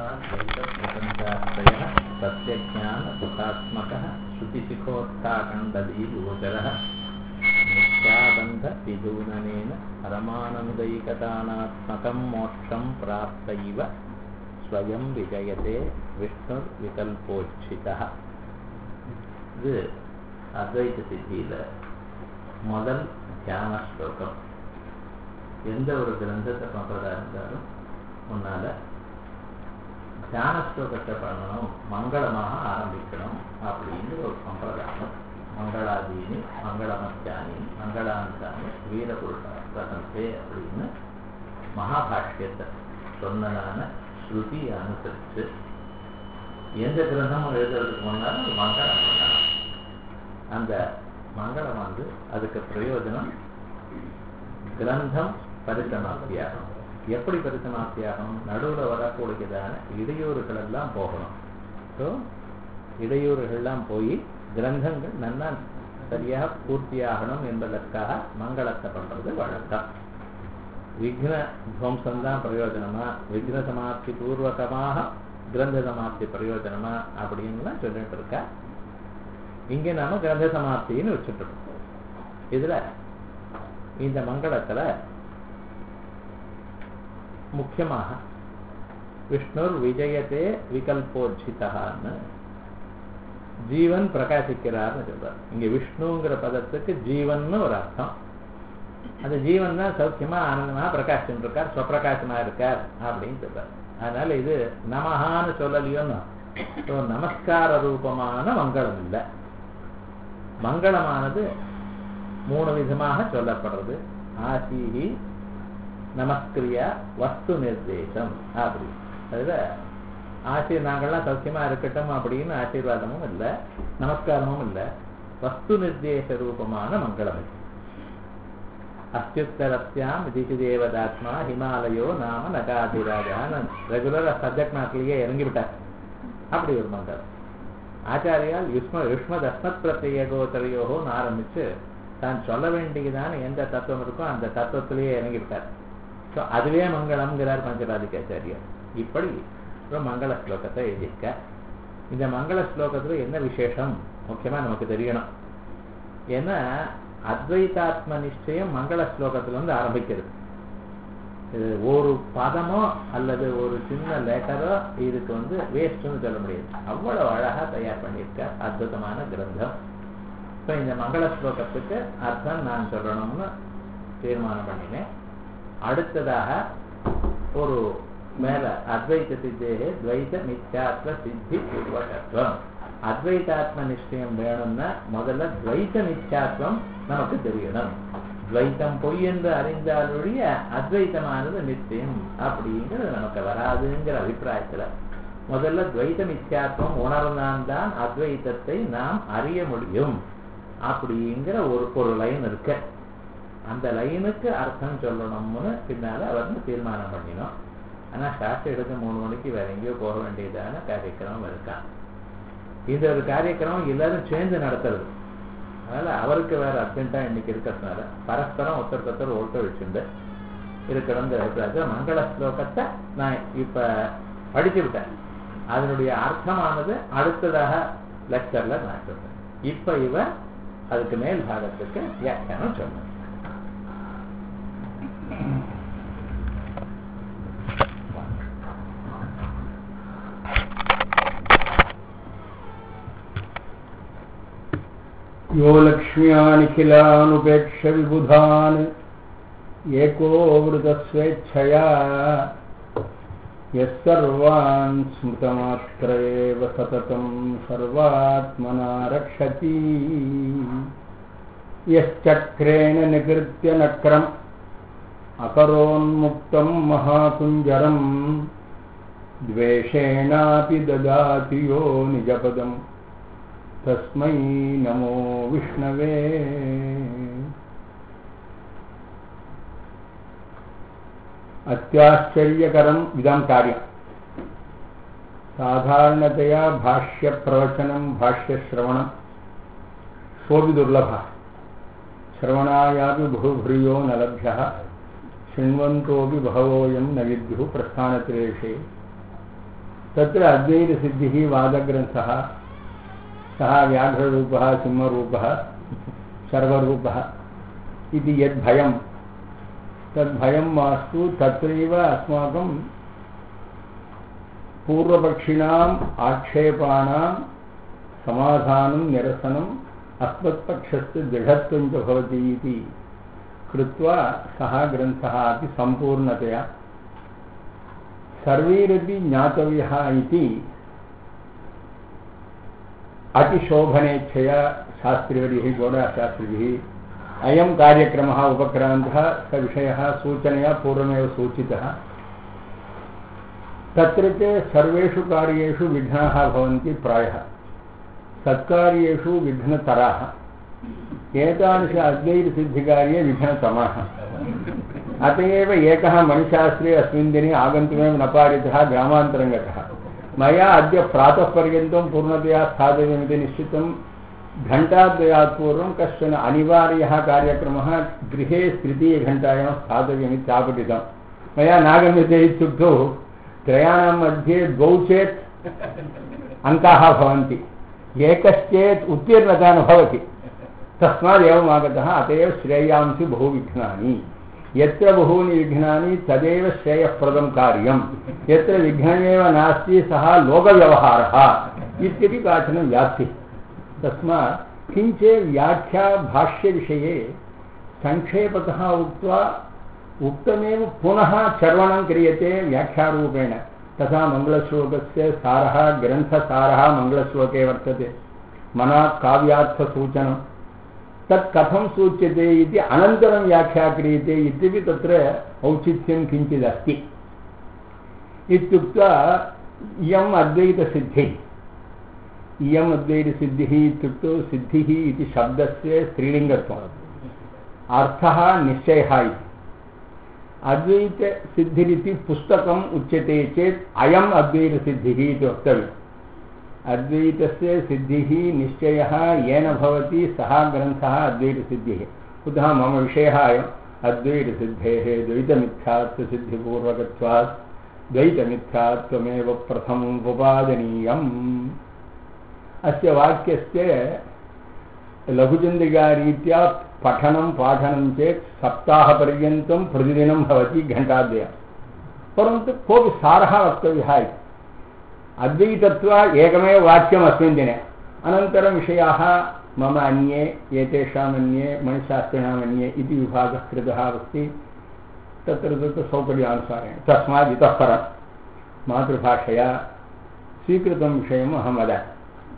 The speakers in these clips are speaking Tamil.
द्वैतप्रपञ्चाश्रयः सत्यज्ञानदुःखात्मकः श्रुतिशिखोत्थाखण्डदीगोचरः नित्याबन्धविदूननेन परमानन्दैकतानात्मकं मोक्षं प्राप्तैव स्वयं विजयते விஷ்ணுவிகல்போச்சிதா இது அத்வைத சித்தியில் முதல் தியான ஸ்லோகம் எந்த ஒரு கிரந்தத்தை பண்ணுறதா இருந்தாலும் முன்னால் தியான ஸ்லோகத்தை பண்ணணும் மங்களமாக ஆரம்பிக்கணும் அப்படின்னு ஒரு சம்பிரதாயம் மங்களாதீனி மங்களமத்தியானி மங்களாந்தானி வீரபுருஷே அப்படின்னு மகாபாஷ்யத்தை சொன்னதான ஸ்ருதியை அனுசரித்து எந்த கிரந்தமும் எழுதுறதுக்கு முன்னாலும் ஒரு மங்களம் பண்ணணும் அந்த மங்களம் வந்து அதுக்கு பிரயோஜனம் கிரந்தம் பரிசமாப்தியாகும் எப்படி பரிசமாப்தியாகும் நடுவில் வரக்கூடியதான இடையூறுகள் எல்லாம் போகணும் ஸோ இடையூறுகள்லாம் போய் கிரந்தங்கள் நல்லா சரியாக பூர்த்தியாகணும் என்பதற்காக மங்களத்தை பண்ணுறது வழக்கம் விக்ன துவம்சம் தான் பிரயோஜனமா விக்ன சமாப்தி பூர்வகமாக கிரந்த சமாப்தி பிரயோஜனமா அப்படின்னு சொல்லிட்டு இருக்கா இங்கே நாம கிரந்த சமாப்தின்னு வச்சுட்டு இருக்கோம் இதுல இந்த மங்களத்துல முக்கியமாக விஷ்ணுர் விஜயத்தே விகல்போஜிதான்னு ஜீவன் பிரகாசிக்கிறார்னு சொல்றார் இங்க விஷ்ணுங்கிற பதத்துக்கு ஜீவன் ஒரு அர்த்தம் அந்த ஜீவன் தான் சௌக்கியமா ஆனந்தமா பிரகாசம் இருக்கார் ஸ்வப்பிரகாசமா இருக்கார் அப்படின்னு சொல்றார் அதனால இது நமஹான்னு சொல்லலையோன்னு நமஸ்கார ரூபமான மங்களம் இல்லை மங்களமானது மூணு விதமாக சொல்லப்படுறது ஆசீஹி நமஸ்கிரியா வஸ்து நிர்தேசம் அப்படி அதுல ஆசி நாங்கள்லாம் சௌக்கியமா இருக்கட்டும் அப்படின்னு ஆசீர்வாதமும் இல்லை நமஸ்காரமும் இல்லை வஸ்து நிர்தேச ரூபமான மங்களம் இது அத்தியுத்தரஸ்யாம் திசி தேவதாத்மா ஹிமாலயோ நாம நகாதிராஜான்னு ரெகுலரா சப்ஜெக்ட் மார்க்லயே இறங்கி விட்டார் அப்படி ஒரு மந்திரம் ஆச்சாரியால் யுஷ்ம யுஷ்மத் அஸ்மத் பிரத்ய கோச்சரையோன்னு ஆரம்பிச்சு தான் சொல்ல வேண்டியதான எந்த தத்துவம் இருக்கோ அந்த தத்துவத்திலேயே இறங்கி விட்டார் ஸோ அதுவே மங்களம்ங்கிறார் பஞ்சராதிகாச்சாரியர் இப்படி ஒரு மங்கள ஸ்லோகத்தை எழுதியிருக்க இந்த மங்கள ஸ்லோகத்துல என்ன விசேஷம் முக்கியமா நமக்கு தெரியணும் ஏன்னா அத்வைதாத்ம நிச்சயம் மங்கள ஸ்லோகத்துல வந்து ஆரம்பிக்கிறது ஒரு பதமோ அல்லது ஒரு சின்ன லெட்டரோ இதுக்கு வந்து வேஸ்ட்னு சொல்ல முடியாது அவ்வளவு அழகா தயார் பண்ணியிருக்க அற்புதமான கிரந்தம் இப்போ இந்த மங்கள ஸ்லோகத்துக்கு அர்த்தம் நான் சொல்லணும்னு தீர்மானம் பண்ணினேன் அடுத்ததாக ஒரு மேல அத்வைத சித்தேகே துவைத மித்யாத்வ சித்தி பூர்வகத்துவம் அத்வைதாத்ம நிச்சயம் வேணும்னா முதல்ல துவைத்த மித்யாத்வம் நமக்கு தெரியணும் துவைத்தம் பொய் என்று அறிந்தாலொழிய அத்வைத்தமானது நிச்சயம் அப்படிங்கிறது நமக்கு வராதுங்கிற அபிப்பிராயத்துல முதல்ல துவைத்த மித்யாத்வம் உணர்ந்தான் தான் அத்வைத்தத்தை நாம் அறிய முடியும் அப்படிங்கிற ஒரு ஒரு லைன் இருக்கு அந்த லைனுக்கு அர்த்தம் சொல்லணும்னு பின்னால அவர் தீர்மானம் பண்ணினோம் ஆனா சாஸ்திரம் எடுக்க மூணு மணிக்கு வேற எங்கேயோ போக வேண்டியதான காரியக்கிரமம் இருக்கான் இந்த ஒரு காரியக்கிரமம் எல்லாரும் சேர்ந்து நடத்துறது அதனால அவருக்கு வேற அர்ஜென்ட்டா இன்னைக்கு இருக்கிறதுனால பரஸ்பரம் ஒருத்தருக்கு ஒருத்தர் ஓட்ட வச்சுண்டு இருக்கணுங்கிற அபிப்பிராயத்தில் மங்கள ஸ்லோகத்தை நான் இப்ப படிச்சு விட்டேன் அதனுடைய அர்த்தமானது அடுத்ததாக லெக்சர்ல நான் சொல்றேன் இப்ப இவர் அதுக்கு மேல் பாகத்துக்கு வியாக்கியானம் சொன்னேன் यो लक्ष्म्यानिखिलानुपेक्ष्य विबुधान् एको वृतस्वेच्छया यः सर्वान् स्मृतमात्र एव सततं सर्वात्मना रक्षति यश्चक्रेण निकृत्य नक्रम् अकरोन्मुक्तं महाकुञ्जरम् द्वेषेणापि ददाति यो निजपदम् तस्मै नमो विष्णवे अत्याश्चर्यकरम् इदं कार्यम् साधारणतया भाष्यप्रवचनं भाष्यश्रवणं सोऽपि दुर्लभः श्रवणायापि बहुभ्रियो न लभ्यः शृण्वन्तोऽपि बहवोऽयं न विद्युः प्रस्थानक्लेशे तत्र अद्वैतसिद्धिः वादग्रन्थः सः व्याघ्ररूपः सिंहरूपः सर्वरूपः इति यद्भयं तद्भयं मास्तु तत्रैव अस्माकं पूर्वपक्षिणाम् आक्षेपाणां समाधानं निरसनम् अस्मत्पक्षस्य दृढत्वं च भवति इति कृत्वा सः ग्रन्थः अपि सम्पूर्णतया सर्वैरपि ज्ञातव्यः इति अतिशोभनेच्छया शास्त्रिवर्यैः गौडाशास्त्रिभिः अयं कार्यक्रमः उपक्रान्तः स विषयः सूचनया पूर्वमेव सूचितः तत्र च सर्वेषु कार्येषु विघ्नाः भवन्ति प्रायः सत्कार्येषु विघ्नतराः एतादृश अद्वैतसिद्धिकार्ये विघ्नतमः अत एव एकः मणिशास्त्रे अस्मिन् दिने आगन्तुमेव न पारितः ग्रामान्तरं गतः मया अद्य प्रातः पर्यन्तं पूर्णतया स्थातव्यमिति निश्चितं घण्टाद्वयात् पूर्वं कश्चन अनिवार्यः कार्यक्रमः गृहे तृतीयघण्टायां स्थातव्यमिति आपतितं मया नागम्यते इत्युक्तौ त्रयाणां मध्ये द्वौ चेत् अङ्काः भवन्ति एकश्चेत् उत्तीर्णता न भवति तस्मात् एवम् आगतः अत एव श्रेयांसि बहु विघ्नानि यत्र बहूनि विघ्नानि तदेव श्रेयःप्रदं कार्यं यत्र विघ्नमेव नास्ति सः लोकव्यवहारः इत्यपि काचन व्याप्तिः तस्मात् किञ्चे व्याख्याभाष्यविषये सङ्क्षेपतः उक्त्वा उक्तमेव पुनः चर्वणं क्रियते व्याख्यारूपेण तथा मङ्गलश्लोकस्य सारः ग्रन्थसारः मङ्गलश्लोके वर्तते मना काव्यार्थसूचनं तत् कथं सूच्यते इति अनन्तरं व्याख्या क्रियते इत्यपि तत्र औचित्यं किञ्चिदस्ति इत्युक्त्वा इयम् अद्वैतसिद्धिः इयम् अद्वैतसिद्धिः इत्युक्तौ सिद्धिः इति शब्दस्य स्त्रीलिङ्गत्वम् अर्थः निश्चयः इति अद्वैतसिद्धिरिति पुस्तकम् उच्यते चेत् अयम् अद्वैतसिद्धिः इति वक्तव्यम् अद्वैतस्य सिद्धिः निश्चयः येन भवति सः ग्रन्थः अद्वैतसिद्धिः कुतः मम विषयः अयम् अद्वैतसिद्धेः द्वैतमिथ्यात्वसिद्धिपूर्वकत्वात् द्वैतमिथ्यात्वमेव प्रथमम् उपादनीयम् अस्य वाक्यस्य लघुचन्द्रिकारीत्या पठनं पाठनं चेत् सप्ताहपर्यन्तं प्रतिदिनं भवति घण्टाद्वयं परन्तु कोऽपि सारः वक्तव्यः इति अद्वैतत्व एकमेव वाक्यम् अस्मिन् दिने अनन्तरं विषयाः मम अन्ये एतेषाम् अन्ये मणिशास्त्रिणाम् अन्ये इति विभागः कृतः अस्ति तत्र तत्र सौकर्यानुसारेण तस्मात् इतः परं मातृभाषया स्वीकृतं विषयम् अहं वदामि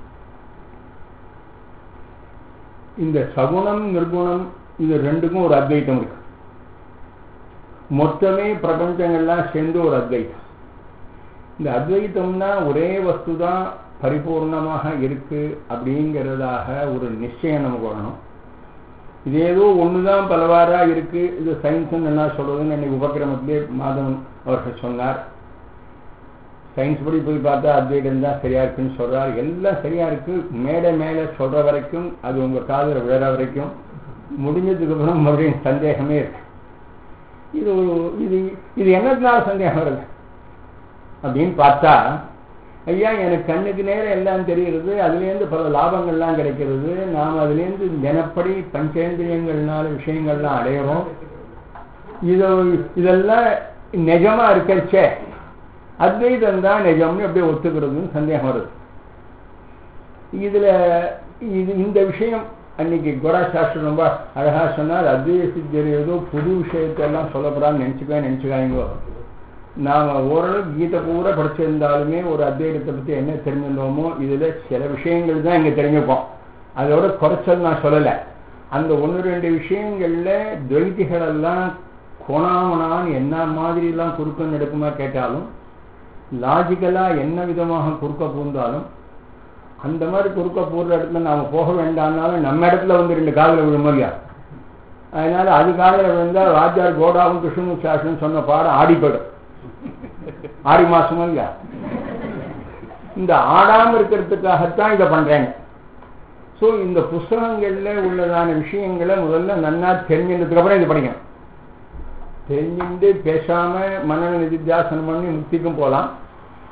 இந்த சகுணம் நிர்குணம் இது ரெண்டுக்கும் ஒரு அத்வைத்தம் இருக்கு மொத்தமே பிரபஞ்சங்கள்லாம் சேர்ந்து ஒரு அத்வைத்தம் இந்த அத்வைத்தம்னா ஒரே வஸ்து தான் பரிபூர்ணமாக இருக்கு அப்படிங்கிறதாக ஒரு நிச்சயம் நமக்கு வரணும் இது ஏதோ ஒன்று தான் பலவாறாக இருக்கு இது சயின்ஸ்ன்னு என்ன சொல்றதுன்னு இன்னைக்கு உபக்கிரமத்திலே மாதவன் அவர்கள் சொன்னார் சயின்ஸ் படி போய் பார்த்தா அத்வைடம் தான் சரியா இருக்குன்னு சொல்றார் எல்லாம் சரியா இருக்கு மேடை மேலே சொல்ற வரைக்கும் அது உங்க காதல விழற வரைக்கும் முடிஞ்சதுக்கு அப்புறம் மறுபடியும் சந்தேகமே இருக்கு இது ஒரு இது இது என்னதுனால சந்தேகம் வருது அப்படின்னு பார்த்தா ஐயா எனக்கு கண்ணுக்கு நேரம் எல்லாம் தெரிகிறது அதுலேருந்து பல லாபங்கள்லாம் கிடைக்கிறது நாம் அதுலேருந்து தினப்படி பஞ்சேந்திரியங்கள்னால விஷயங்கள்லாம் அடையிறோம் இது இதெல்லாம் நிஜமா இருக்கச்சே அத்வைதம் தான் நிஜம்னு அப்படியே ஒத்துக்கிறதுன்னு சந்தேகம் வருது இதுல இது இந்த விஷயம் அன்னைக்கு கோரா சாஸ்திரம் ரொம்ப அழகா சொன்னார் அத்வைத சித்தர் ஏதோ புது விஷயத்தெல்லாம் சொல்லப்படான்னு நினைச்சுக்கோ நினைச்சுக்காங்க நாம ஓரளவு கீதை பூரா படிச்சிருந்தாலுமே ஒரு அத்வைதத்தை பத்தி என்ன தெரிஞ்சிருந்தோமோ இதுல சில விஷயங்கள் தான் இங்க தெரிஞ்சுப்போம் அதோட குறைச்சல் நான் சொல்லலை அந்த ஒன்று ரெண்டு விஷயங்கள்ல துவைத்திகள் எல்லாம் கோணாமணான்னு என்ன மாதிரி எல்லாம் குறுக்கம் நடக்குமா கேட்டாலும் லாஜிக்கலா என்ன விதமாக குறுக்க பூந்தாலும் அந்த மாதிரி குறுக்க போடுற இடத்துல நாம போக வேண்டாம்னாலும் நம்ம இடத்துல வந்து ரெண்டு காதல விழுமரியா அதனால அது காதல விழுந்தா ராஜார் கோடாவும் கிருஷ்ணன் சாஸ்திரம் சொன்ன பாடம் ஆடி போயிடும் ஆடி மாசமும் இல்லையா இந்த ஆடாம இருக்கிறதுக்காகத்தான் இதை பண்றேங்க ஸோ இந்த புஸ்தகங்கள்ல உள்ளதான விஷயங்களை முதல்ல நன்னா தெரிஞ்சுன்றதுக்கு அப்புறம் இது படிக்கணும் தெரிஞ்சுட்டு பேசாம மனநல நிதித்தியாசனம் பண்ணி முக்திக்கும் போகலாம்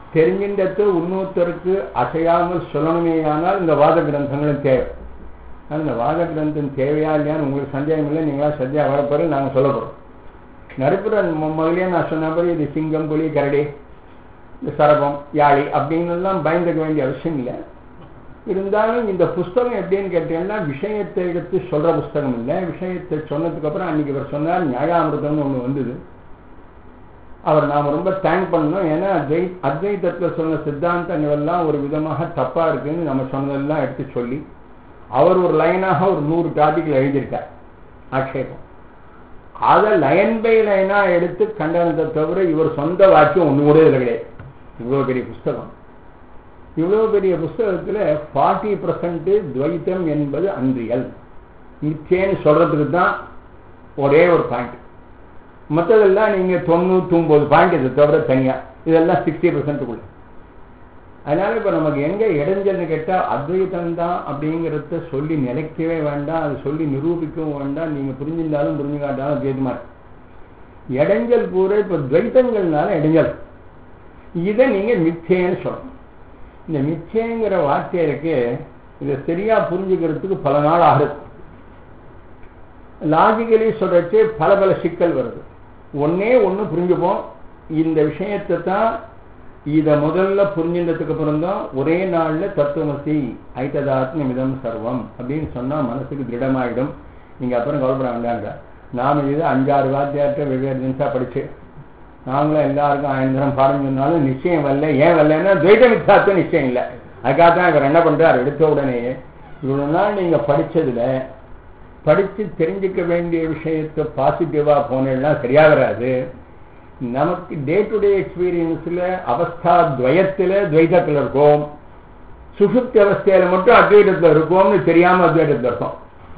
தெரிஞ்சின்றத்து இன்னொருத்தருக்கு அசையாமல் சொல்லணுமே ஆனால் இந்த வாத கிரந்தங்களும் தேவை அந்த வாத கிரந்தம் தேவையா இல்லையான்னு உங்களுக்கு சந்தேகம் இல்லை நீங்களா சத்தியா வரப்போறது நாங்கள் சொல்ல போகிறோம் நடுப்புற முதலே நான் சொன்னபடி இது சிங்கம் புலி கரடி இந்த சரபம் யாழி அப்படின்னு எல்லாம் பயந்துக்க வேண்டிய அவசியம் இல்லை இருந்தாலும் இந்த புஸ்தகம் எப்படின்னு கேட்டீங்கன்னா விஷயத்தை எடுத்து சொல்ற புஸ்தகம் இல்லை விஷயத்தை சொன்னதுக்கு அப்புறம் அன்னைக்கு இவர் சொன்னார் நியாயாமிருதம்னு ஒன்று வந்தது அவர் நாம் ரொம்ப தேங்க் பண்ணணும் ஏன்னா அத்வை அத்வைதத்தில் சொன்ன சித்தாந்தங்கள் எல்லாம் ஒரு விதமாக தப்பா இருக்குன்னு நம்ம சொன்னதெல்லாம் எடுத்து சொல்லி அவர் ஒரு லைனாக ஒரு நூறு டாபிக்ல எழுதியிருக்கார் ஆட்சேபம் அதை லைன் பை லைனா எடுத்து கண்டனத்தை தவிர இவர் சொந்த வாக்கியம் ஒன்று கூட இதில் கிடையாது இவ்வளோ பெரிய புஸ்தகம் இவ்வளோ பெரிய புஸ்தகத்தில் ஃபார்ட்டி பர்சன்ட் துவைத்தம் என்பது அன்றியல் மிச்சேன்னு சொல்றதுக்கு தான் ஒரே ஒரு பாயிண்ட் மற்றதெல்லாம் நீங்கள் தொண்ணூற்றி ஒம்பது பாயிண்ட் இதை தவிர தனியாக இதெல்லாம் சிக்ஸ்டி பர்சன்ட்டுக்குள்ள அதனால இப்போ நமக்கு எங்கே இடைஞ்சல்னு கேட்டால் அத்வைதம் தான் அப்படிங்கிறத சொல்லி நிலைக்கவே வேண்டாம் அது சொல்லி நிரூபிக்கவும் வேண்டாம் நீங்கள் புரிஞ்சிருந்தாலும் புரிஞ்சுக்காட்டாலும் கேதுமா இடைஞ்சல் பூரா இப்போ துவைத்தங்கள்னால இடைஞ்சல் இதை நீங்கள் மிச்சேன்னு சொல்லணும் இந்த மிச்சேங்கிற வார்த்தை இருக்கு இதை சரியா புரிஞ்சுக்கிறதுக்கு பல நாள் ஆகுது லாஜிக்கலி சொல்றச்சு பல பல சிக்கல் வருது ஒன்னே ஒன்று புரிஞ்சுப்போம் இந்த விஷயத்தை தான் இதை முதல்ல புரிஞ்சின்றதுக்கு அப்புறம் தான் ஒரே நாளில் தத்துவமசி ஐத்ததாத்ம மிதம் சர்வம் அப்படின்னு சொன்னால் மனசுக்கு திருடமாயிடும் நீங்கள் அப்புறம் கவலைப்பட வேண்டாங்க நாம் இது அஞ்சாறு வாத்தியார்ட்ட வெவ்வேறு நிமிஷம் படிச்சு நாங்களும் எல்லாருக்கும் ஆயிரம் பாடம் சொன்னாலும் நிச்சயம் வரல ஏன் வரலன்னா துவைத மித்தாத்துவம் நிச்சயம் இல்லை அதுக்காக தான் இவர் என்ன பண்ணுறார் எடுத்த உடனே இவ்வளோ நாள் நீங்கள் படித்ததில் படித்து தெரிஞ்சுக்க வேண்டிய விஷயத்தை பாசிட்டிவாக போனேன்னா சரியா வராது நமக்கு டே டு டே எக்ஸ்பீரியன்ஸில் அவஸ்தா துவயத்தில் துவைதத்தில் இருக்கும் சுசுப்தி அவஸ்தையில் மட்டும் அத்வைதத்தில் இருக்கும்னு தெரியாமல் அத்வைதத்தில் இருக்கும்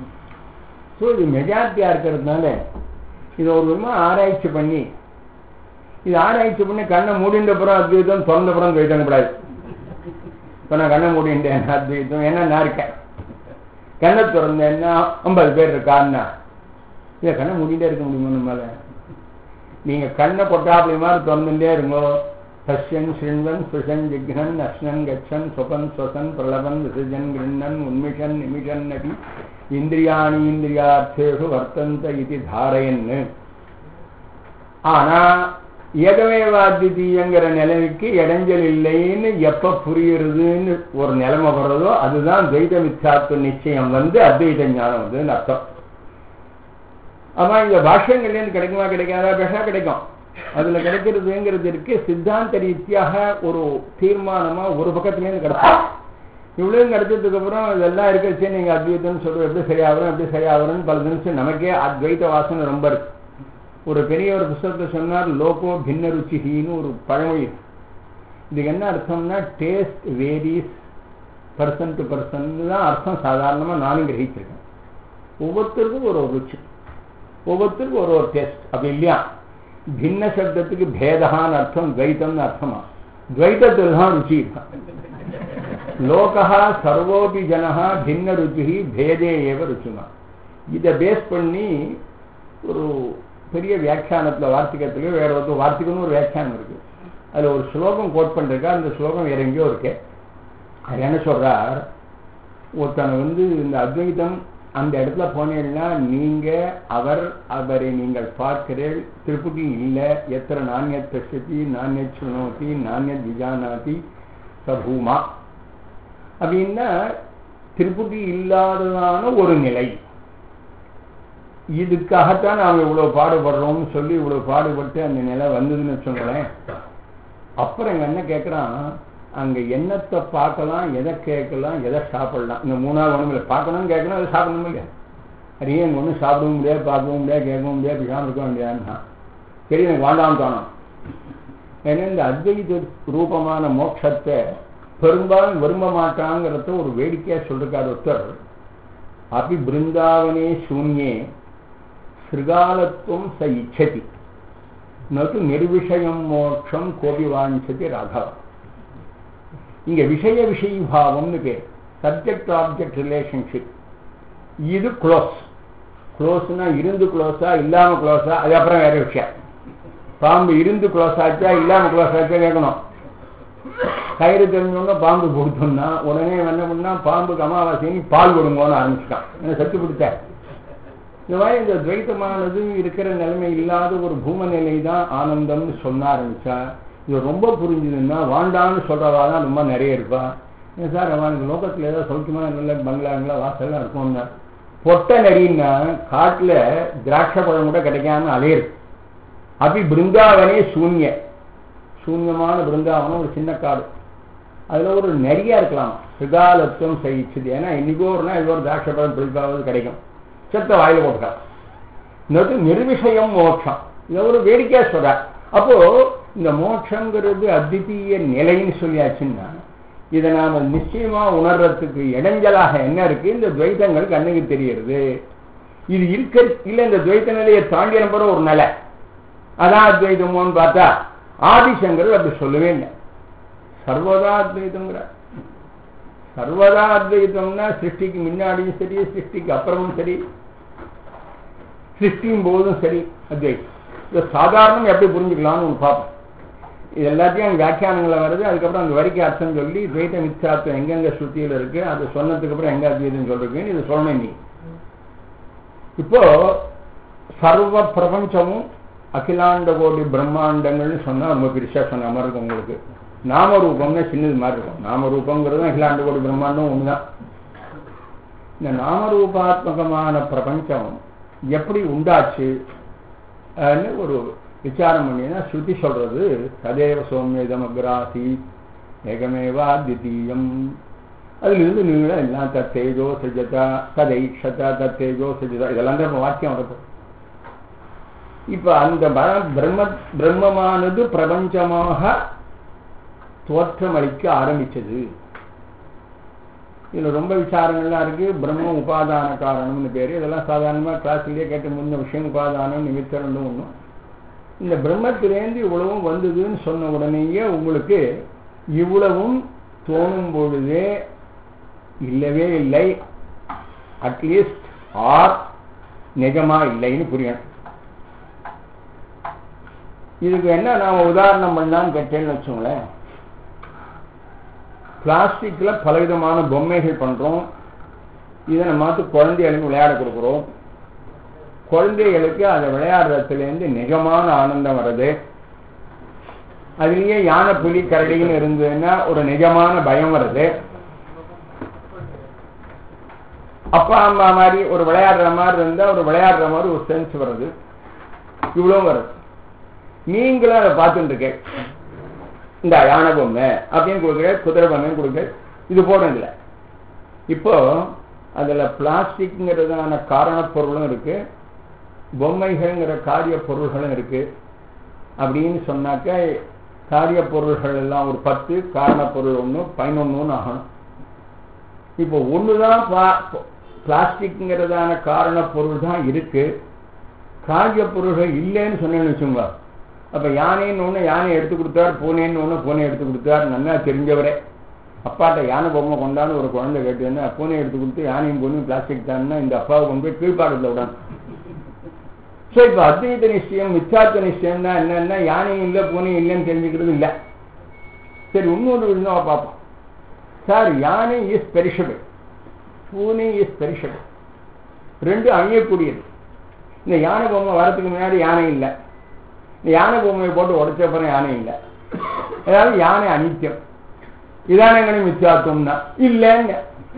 ஸோ இது மெஜாரிட்டியாக இருக்கிறதுனால இதை ஒரு விதமாக ஆராய்ச்சி பண்ணி இது ஆராய்ச்சி பண்ணி கண்ணை மூடின்றப்புறம் அத்வைதம் திறந்தப்புறம் துவைதம் கூடாது இப்போ நான் கண்ணை மூடிண்டேன் அத்வைதம் ஏன்னா நான் இருக்கேன் கண்ணை திறந்தேன்னா ஐம்பது பேர் இருக்கான்னா இதை கண்ணை மூடிட்டே இருக்க முடியுமா நம்மளால நீங்க கண்ணை பொட்டாப்படி மாதிரி திறந்துட்டே இருங்கோ பஷ்யன் ஸ்ருண்வன் ஸ்பிருஷன் ஜிக்னன் அஷ்ணன் கச்சன் சொபன் ஸ்வசன் பிரலபன் விசஜன் கிருண்ணன் உன்மிஷன் நிமிஷன் நபி இந்திரியாணி இந்திரியார்த்தேஷு வர்த்தந்த இது தாரையன்னு ஆனா ஏகமேவாத்விதீயங்கிற நிலைமைக்கு இடைஞ்சல் இல்லைன்னு எப்ப புரியுறதுன்னு ஒரு நிலைமை வர்றதோ அதுதான் துவைத மிச்சாத்துவ நிச்சயம் வந்து அத்வைத ஞானம் வந்துன்னு அர்த்தம் ஆமா இந்த பாஷ்யங்கள்லேருந்து கிடைக்குமா கிடைக்காதா பேசா கிடைக்கும் அதுல கிடைக்கிறதுங்கிறது இருக்கு சித்தாந்த ரீதியாக ஒரு தீர்மானமா ஒரு பக்கத்துலேருந்து கிடைக்கும் இவ்வளவு கிடைச்சதுக்கு அப்புறம் இதெல்லாம் இருக்கச்சு நீங்க அத்வைத்தம்னு சொல்ற எப்படி சரியாகிறோம் எப்படி சரியாகிறோம்னு பல நிமிஷம் நமக்கே அத்வைத வாசனை ரொம்ப இருக்கு ஒரு பெரிய ஒரு புஸ்தகத்தை சொன்னார் லோகோ பின்ன ருச்சிஹின்னு ஒரு பழமொழி இதுக்கு என்ன அர்த்தம்னா taste varies person to person தான் அர்த்தம் சாதாரணமாக நானும் கிரகிச்சிருக்கேன் ஒவ்வொருத்தருக்கும் ஒரு ஒரு ருச்சி ஒவ்வொருத்தருக்கும் ஒரு ஒரு டேஸ்ட் அப்படி இல்லையா பின்ன சப்தத்துக்கு பேதகான்னு அர்த்தம் துவைத்தம்னு அர்த்தமா துவைத்தத்தில் தான் ருச்சி லோகா சர்வோபி ஜனஹா பின்ன ருச்சி பேதே ஏவ ருச்சுமா இதை பேஸ் பண்ணி ஒரு பெரிய வியாக்கியானத்துல வார்த்திகத்திலேயோ வேற ஒரு வார்த்திகம்னு ஒரு வியாக்கியானம் இருக்கு அதுல ஒரு ஸ்லோகம் கோட் பண்ணிருக்கா அந்த ஸ்லோகம் வேற எங்கேயோ இருக்கு அது என்ன சொல்றார் ஒருத்தனை வந்து இந்த அத்வைதம் அந்த இடத்துல போனீங்கன்னா நீங்க அவர் அவரை நீங்கள் பார்க்கிறீர்கள் திருப்பதி இல்லை எத்தனை நானியத் பசதி நானியத் சுனோதி நானியத் விஜானாதி சபூமா அப்படின்னா திருப்பதி இல்லாததான ஒரு நிலை இதுக்காகத்தான் நாம் இவ்வளவு பாடுபடுறோம்னு சொல்லி இவ்வளவு பாடுபட்டு அந்த நிலை வந்ததுன்னு வச்சுங்களேன் அப்புறம் எங்க என்ன கேட்குறான் அங்க என்னத்தை பார்க்கலாம் எதை கேட்கலாம் எதை சாப்பிடலாம் இந்த மூணாவது ஒண்ணுமில்லை பார்க்கணும் கேட்கணும் அதை சாப்பிடணும் இல்லையா அதையே எங்க ஒன்றும் சாப்பிடவும் முடியாது பார்க்கவும் முடியாது கேட்கவும் முடியாது பிசாம இருக்க முடியாதுன்னா சரி எனக்கு வேண்டாம் தோணும் ஏன்னா இந்த அத்வைத ரூபமான மோட்சத்தை பெரும்பாலும் விரும்ப மாட்டாங்கிறத ஒரு வேடிக்கையா சொல்றாரு ஒருத்தர் அபி பிருந்தாவனே சூன்யே சிருகாலத்துவம் ச இச்சதி நது நிர்விஷயம் மோட்சம் கோபி வாஞ்சதி ராகவ இங்க விஷய விஷயபாவம்னு பேர் சப்ஜெக்ட் ஆப்ஜெக்ட் ரிலேஷன்ஷிப் இது க்ளோஸ் க்ளோஸ்னா இருந்து க்ளோஸா இல்லாம க்ளோஸா அது அப்புறம் வேற விஷயம் பாம்பு இருந்து க்ளோஸ் ஆச்சா இல்லாம க்ளோஸ் ஆச்சா கேட்கணும் கயிறு தெரிஞ்சோன்னா பாம்பு கொடுத்தோம்னா உடனே என்ன பண்ணா பாம்புக்கு அமாவாசைக்கு பால் கொடுங்கன்னு ஆரம்பிச்சிட்டான் என்ன சத்து பிடிச்சார் இந்த மாதிரி இந்த துவைத்தமானது இருக்கிற நிலைமை இல்லாத ஒரு பூம நிலை தான் ஆனந்தம்னு சொல்ல ஆரம்பிச்சா இது ரொம்ப புரிஞ்சுதுன்னா வாண்டான்னு சொல்றவா தான் ரொம்ப நிறைய இருப்பா ஏன் சார் அவனுக்கு லோகத்தில் ஏதோ சௌக்கியமா நல்ல பங்களாங்களா வாசல்லாம் இருக்கும்னா பொட்டை நரின்னா காட்டுல திராட்சை பழம் கூட கிடைக்காம அலையிறது அப்படி பிருந்தாவனே சூன்ய சூன்யமான பிருந்தாவனம் ஒரு சின்ன காடு அதுல ஒரு நிறைய இருக்கலாம் சிதாலத்துவம் சகிச்சுது ஏன்னா இன்னைக்கோ ஒருனா இது ஒரு திராட்சை பழம் பிடிப்பாவது கிடைக்கும் செத்த வாயில போட்டுக்கலாம் இன்னொரு நிர்விஷயம் மோட்சம் இதை ஒரு வேடிக்கையா சொல்ற அப்போ இந்த மோட்சங்கிறது அத்விதீய நிலைன்னு சொல்லியாச்சுன்னா இதை நாம நிச்சயமா உணர்றதுக்கு இடைஞ்சலாக என்ன இருக்கு இந்த துவைத்தங்கள் கண்ணுக்கு தெரியுது இது இருக்க இல்ல இந்த துவைத்த நிலையை தாண்டிய நம்புற ஒரு நிலை அதான் அத்வைதமோன்னு பார்த்தா ஆதிசங்கர் அப்படி சொல்லவே இல்லை சர்வதா அத்வைதங்கிற சர்வதா அத்வைதம்னா சிருஷ்டிக்கு முன்னாடியும் சரி சிருஷ்டிக்கு அப்புறமும் சரி சிருஷ்டியும் போதும் சரி அத்வைதம் இதை சாதாரணம் எப்படி புரிஞ்சுக்கலாம்னு ஒன்று பார்ப்போம் இது எல்லாத்தையும் அங்கே வியாக்கியானங்களை வருது அதுக்கப்புறம் அந்த வரிக்கு அர்த்தம் சொல்லி துவைத்த மிச்சார்த்தம் எங்கெங்க ஸ்ருதியில் இருக்கு அது சொன்னதுக்கு அப்புறம் எங்க அத்வைதம் சொல்றதுன்னு இது சொல்லணும் நீ இப்போ சர்வ பிரபஞ்சமும் அகிலாண்ட கோடி பிரம்மாண்டங்கள்னு சொன்னா ரொம்ப பெருசா சொன்ன மாதிரி இருக்கும் உங்களுக்கு நாம ரூபம்னா சின்னது மாதிரி இருக்கும் நாம ரூபங்கிறது அகிலாண்ட கோடி பிரம்மாண்டம் ஒண்ணுதான் இந்த நாமரூபாத்மகமான பிரபஞ்சம் எப்படி உண்டாச்சு ஒரு விசாரம் பண்ணினா ஸ்ருதி சொல்றது ததேவ சோமியதம் அக்ராசி ஏகமேவா தித்தீயம் அதிலிருந்து நீங்கள எல்லாம் தத்தேஜோ சஜதா ததைஷதா தத்தேஜோ சஜதா இதெல்லாம் தான் வாக்கியம் வருது இப்ப அந்த பிரம்ம பிரம்மமானது பிரபஞ்சமாக தோற்றமளிக்க ஆரம்பிச்சது இதுல ரொம்ப விசாரங்கள்லாம் இருக்கு பிரம்ம உபாதான காரணம்னு பேரு இதெல்லாம் சாதாரணமா கிளாஸ்லயே கேட்ட முன்ன விஷயம் உபாதானம் நிமித்தம் ரெண்டும் ஒண்ணும் இந்த பிரம்மத்திலேருந்து இவ்வளவும் வந்ததுன்னு சொன்ன உடனேயே உங்களுக்கு இவ்வளவும் தோணும் பொழுதே இல்லவே இல்லை அட்லீஸ்ட் ஆர் நிஜமா இல்லைன்னு புரியணும் இதுக்கு என்ன நாம உதாரணம் பண்ணான்னு கேட்டேன்னு வச்சோங்களேன் பிளாஸ்டிக்ல பலவிதமான பொம்மைகள் பண்றோம் இதை நம்ம குழந்தைகளுக்கு விளையாட கொடுக்குறோம் குழந்தைகளுக்கு அதை விளையாடுறதுலேருந்து நிஜமான ஆனந்தம் வருது அதுலயே யானை புலி கரடின்னு இருந்ததுன்னா ஒரு நிஜமான பயம் வருது அப்பா அம்மா மாதிரி ஒரு விளையாடுற மாதிரி இருந்தா ஒரு விளையாடுற மாதிரி ஒரு சென்ஸ் வருது இவ்வளவு வருது நீங்களும் அதை பார்த்துட்டு இருக்க இந்த யானை பொம்மை அப்படின்னு கொடுக்குற குதிரை பொம்மைன்னு கொடுக்க இது போடுறதில்ல இப்போ அதுல பிளாஸ்டிக்ங்கிறதான காரணப்பொருளும் இருக்கு பொம்மைகள்ங்கிற காரிய பொருள்களும் இருக்கு அப்படின்னு சொன்னாக்க காரிய பொருள்கள் எல்லாம் ஒரு பத்து காரணப்பொருள் ஒன்று பதினொன்னு ஆகணும் இப்போ ஒண்ணுதான் பிளாஸ்டிக்ங்கிறதான காரண பொருள் தான் இருக்கு காரிய பொருள்கள் இல்லைன்னு சொன்னேன்னு வச்சுங்க அப்ப யானைன்னு ஒண்ணு யானை எடுத்து கொடுத்தார் பூனைன்னு ஒண்ணு பூனை எடுத்து கொடுத்தார் நல்லா தெரிஞ்சவரே அப்பாட்ட யானை பொம்மை கொண்டான்னு ஒரு குழந்தை கேட்டுன்னா பூனை எடுத்து கொடுத்து யானையும் பொண்ணும் பிளாஸ்டிக் தான்னா இந்த அப்பாவை கொண்டு போய் கீழ்பாடத்தில் விடணும் ஸோ இப்போ அத்வைத நிச்சயம் மிச்சார்த்த நிச்சயம்னா என்னன்னா யானையும் இல்லை பூனையும் இல்லைன்னு தெரிஞ்சுக்கிறது இல்லை சரி இன்னொரு விஷயம் பார்ப்போம் சார் யானை இஸ் பெரிஷபிள் பூனை இஸ் பெரிஷபிள் ரெண்டும் அழியக்கூடியது இந்த யானை பொம்மை வரதுக்கு முன்னாடி யானை இல்லை இந்த யானை பொம்மையை போட்டு உடைச்ச அப்புறம் யானை இல்லை அதாவது யானை அனித்தியம் இதான எங்கனையும் மிச்சார்த்தம்னா இல்லைங்க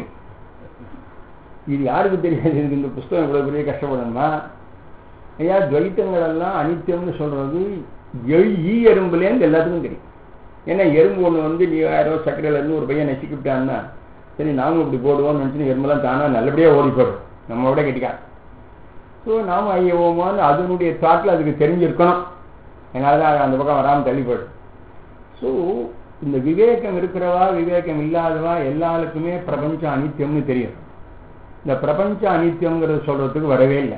இது யாருக்கு தெரியாது இதுக்கு இந்த புஸ்தகம் இவ்வளவு பெரிய கஷ்டப்படணுமா ஐயா துவைத்தங்கள் எல்லாம் அனித்தியம்னு சொல்றது ஈ எறும்புலேருந்து எல்லாத்துக்கும் தெரியும் ஏன்னா எறும்பு ஒன்று வந்து நீ யாரோ சக்கரையில இருந்து ஒரு பையன் நெசிக்கிட்டான்னா சரி நாங்களும் இப்படி போடுவோம்னு நினச்சி எறும்பெல்லாம் தானா நல்லபடியாக ஓடி போடும் நம்மளோட கெட்டிக்கான் ஸோ நாம ஐயோமான்னு அதனுடைய தாட்டில் அதுக்கு தெரிஞ்சிருக்கணும் என்னால் தான் அந்த பக்கம் வராமல் தள்ளி போயிடும் ஸோ இந்த விவேகம் இருக்கிறவா விவேகம் இல்லாதவா எல்லாருக்குமே பிரபஞ்சம் அனித்தியம்னு தெரியும் இந்த பிரபஞ்சம் அனித்தியம்ங்கிறத சொல்றதுக்கு வரவே இல்லை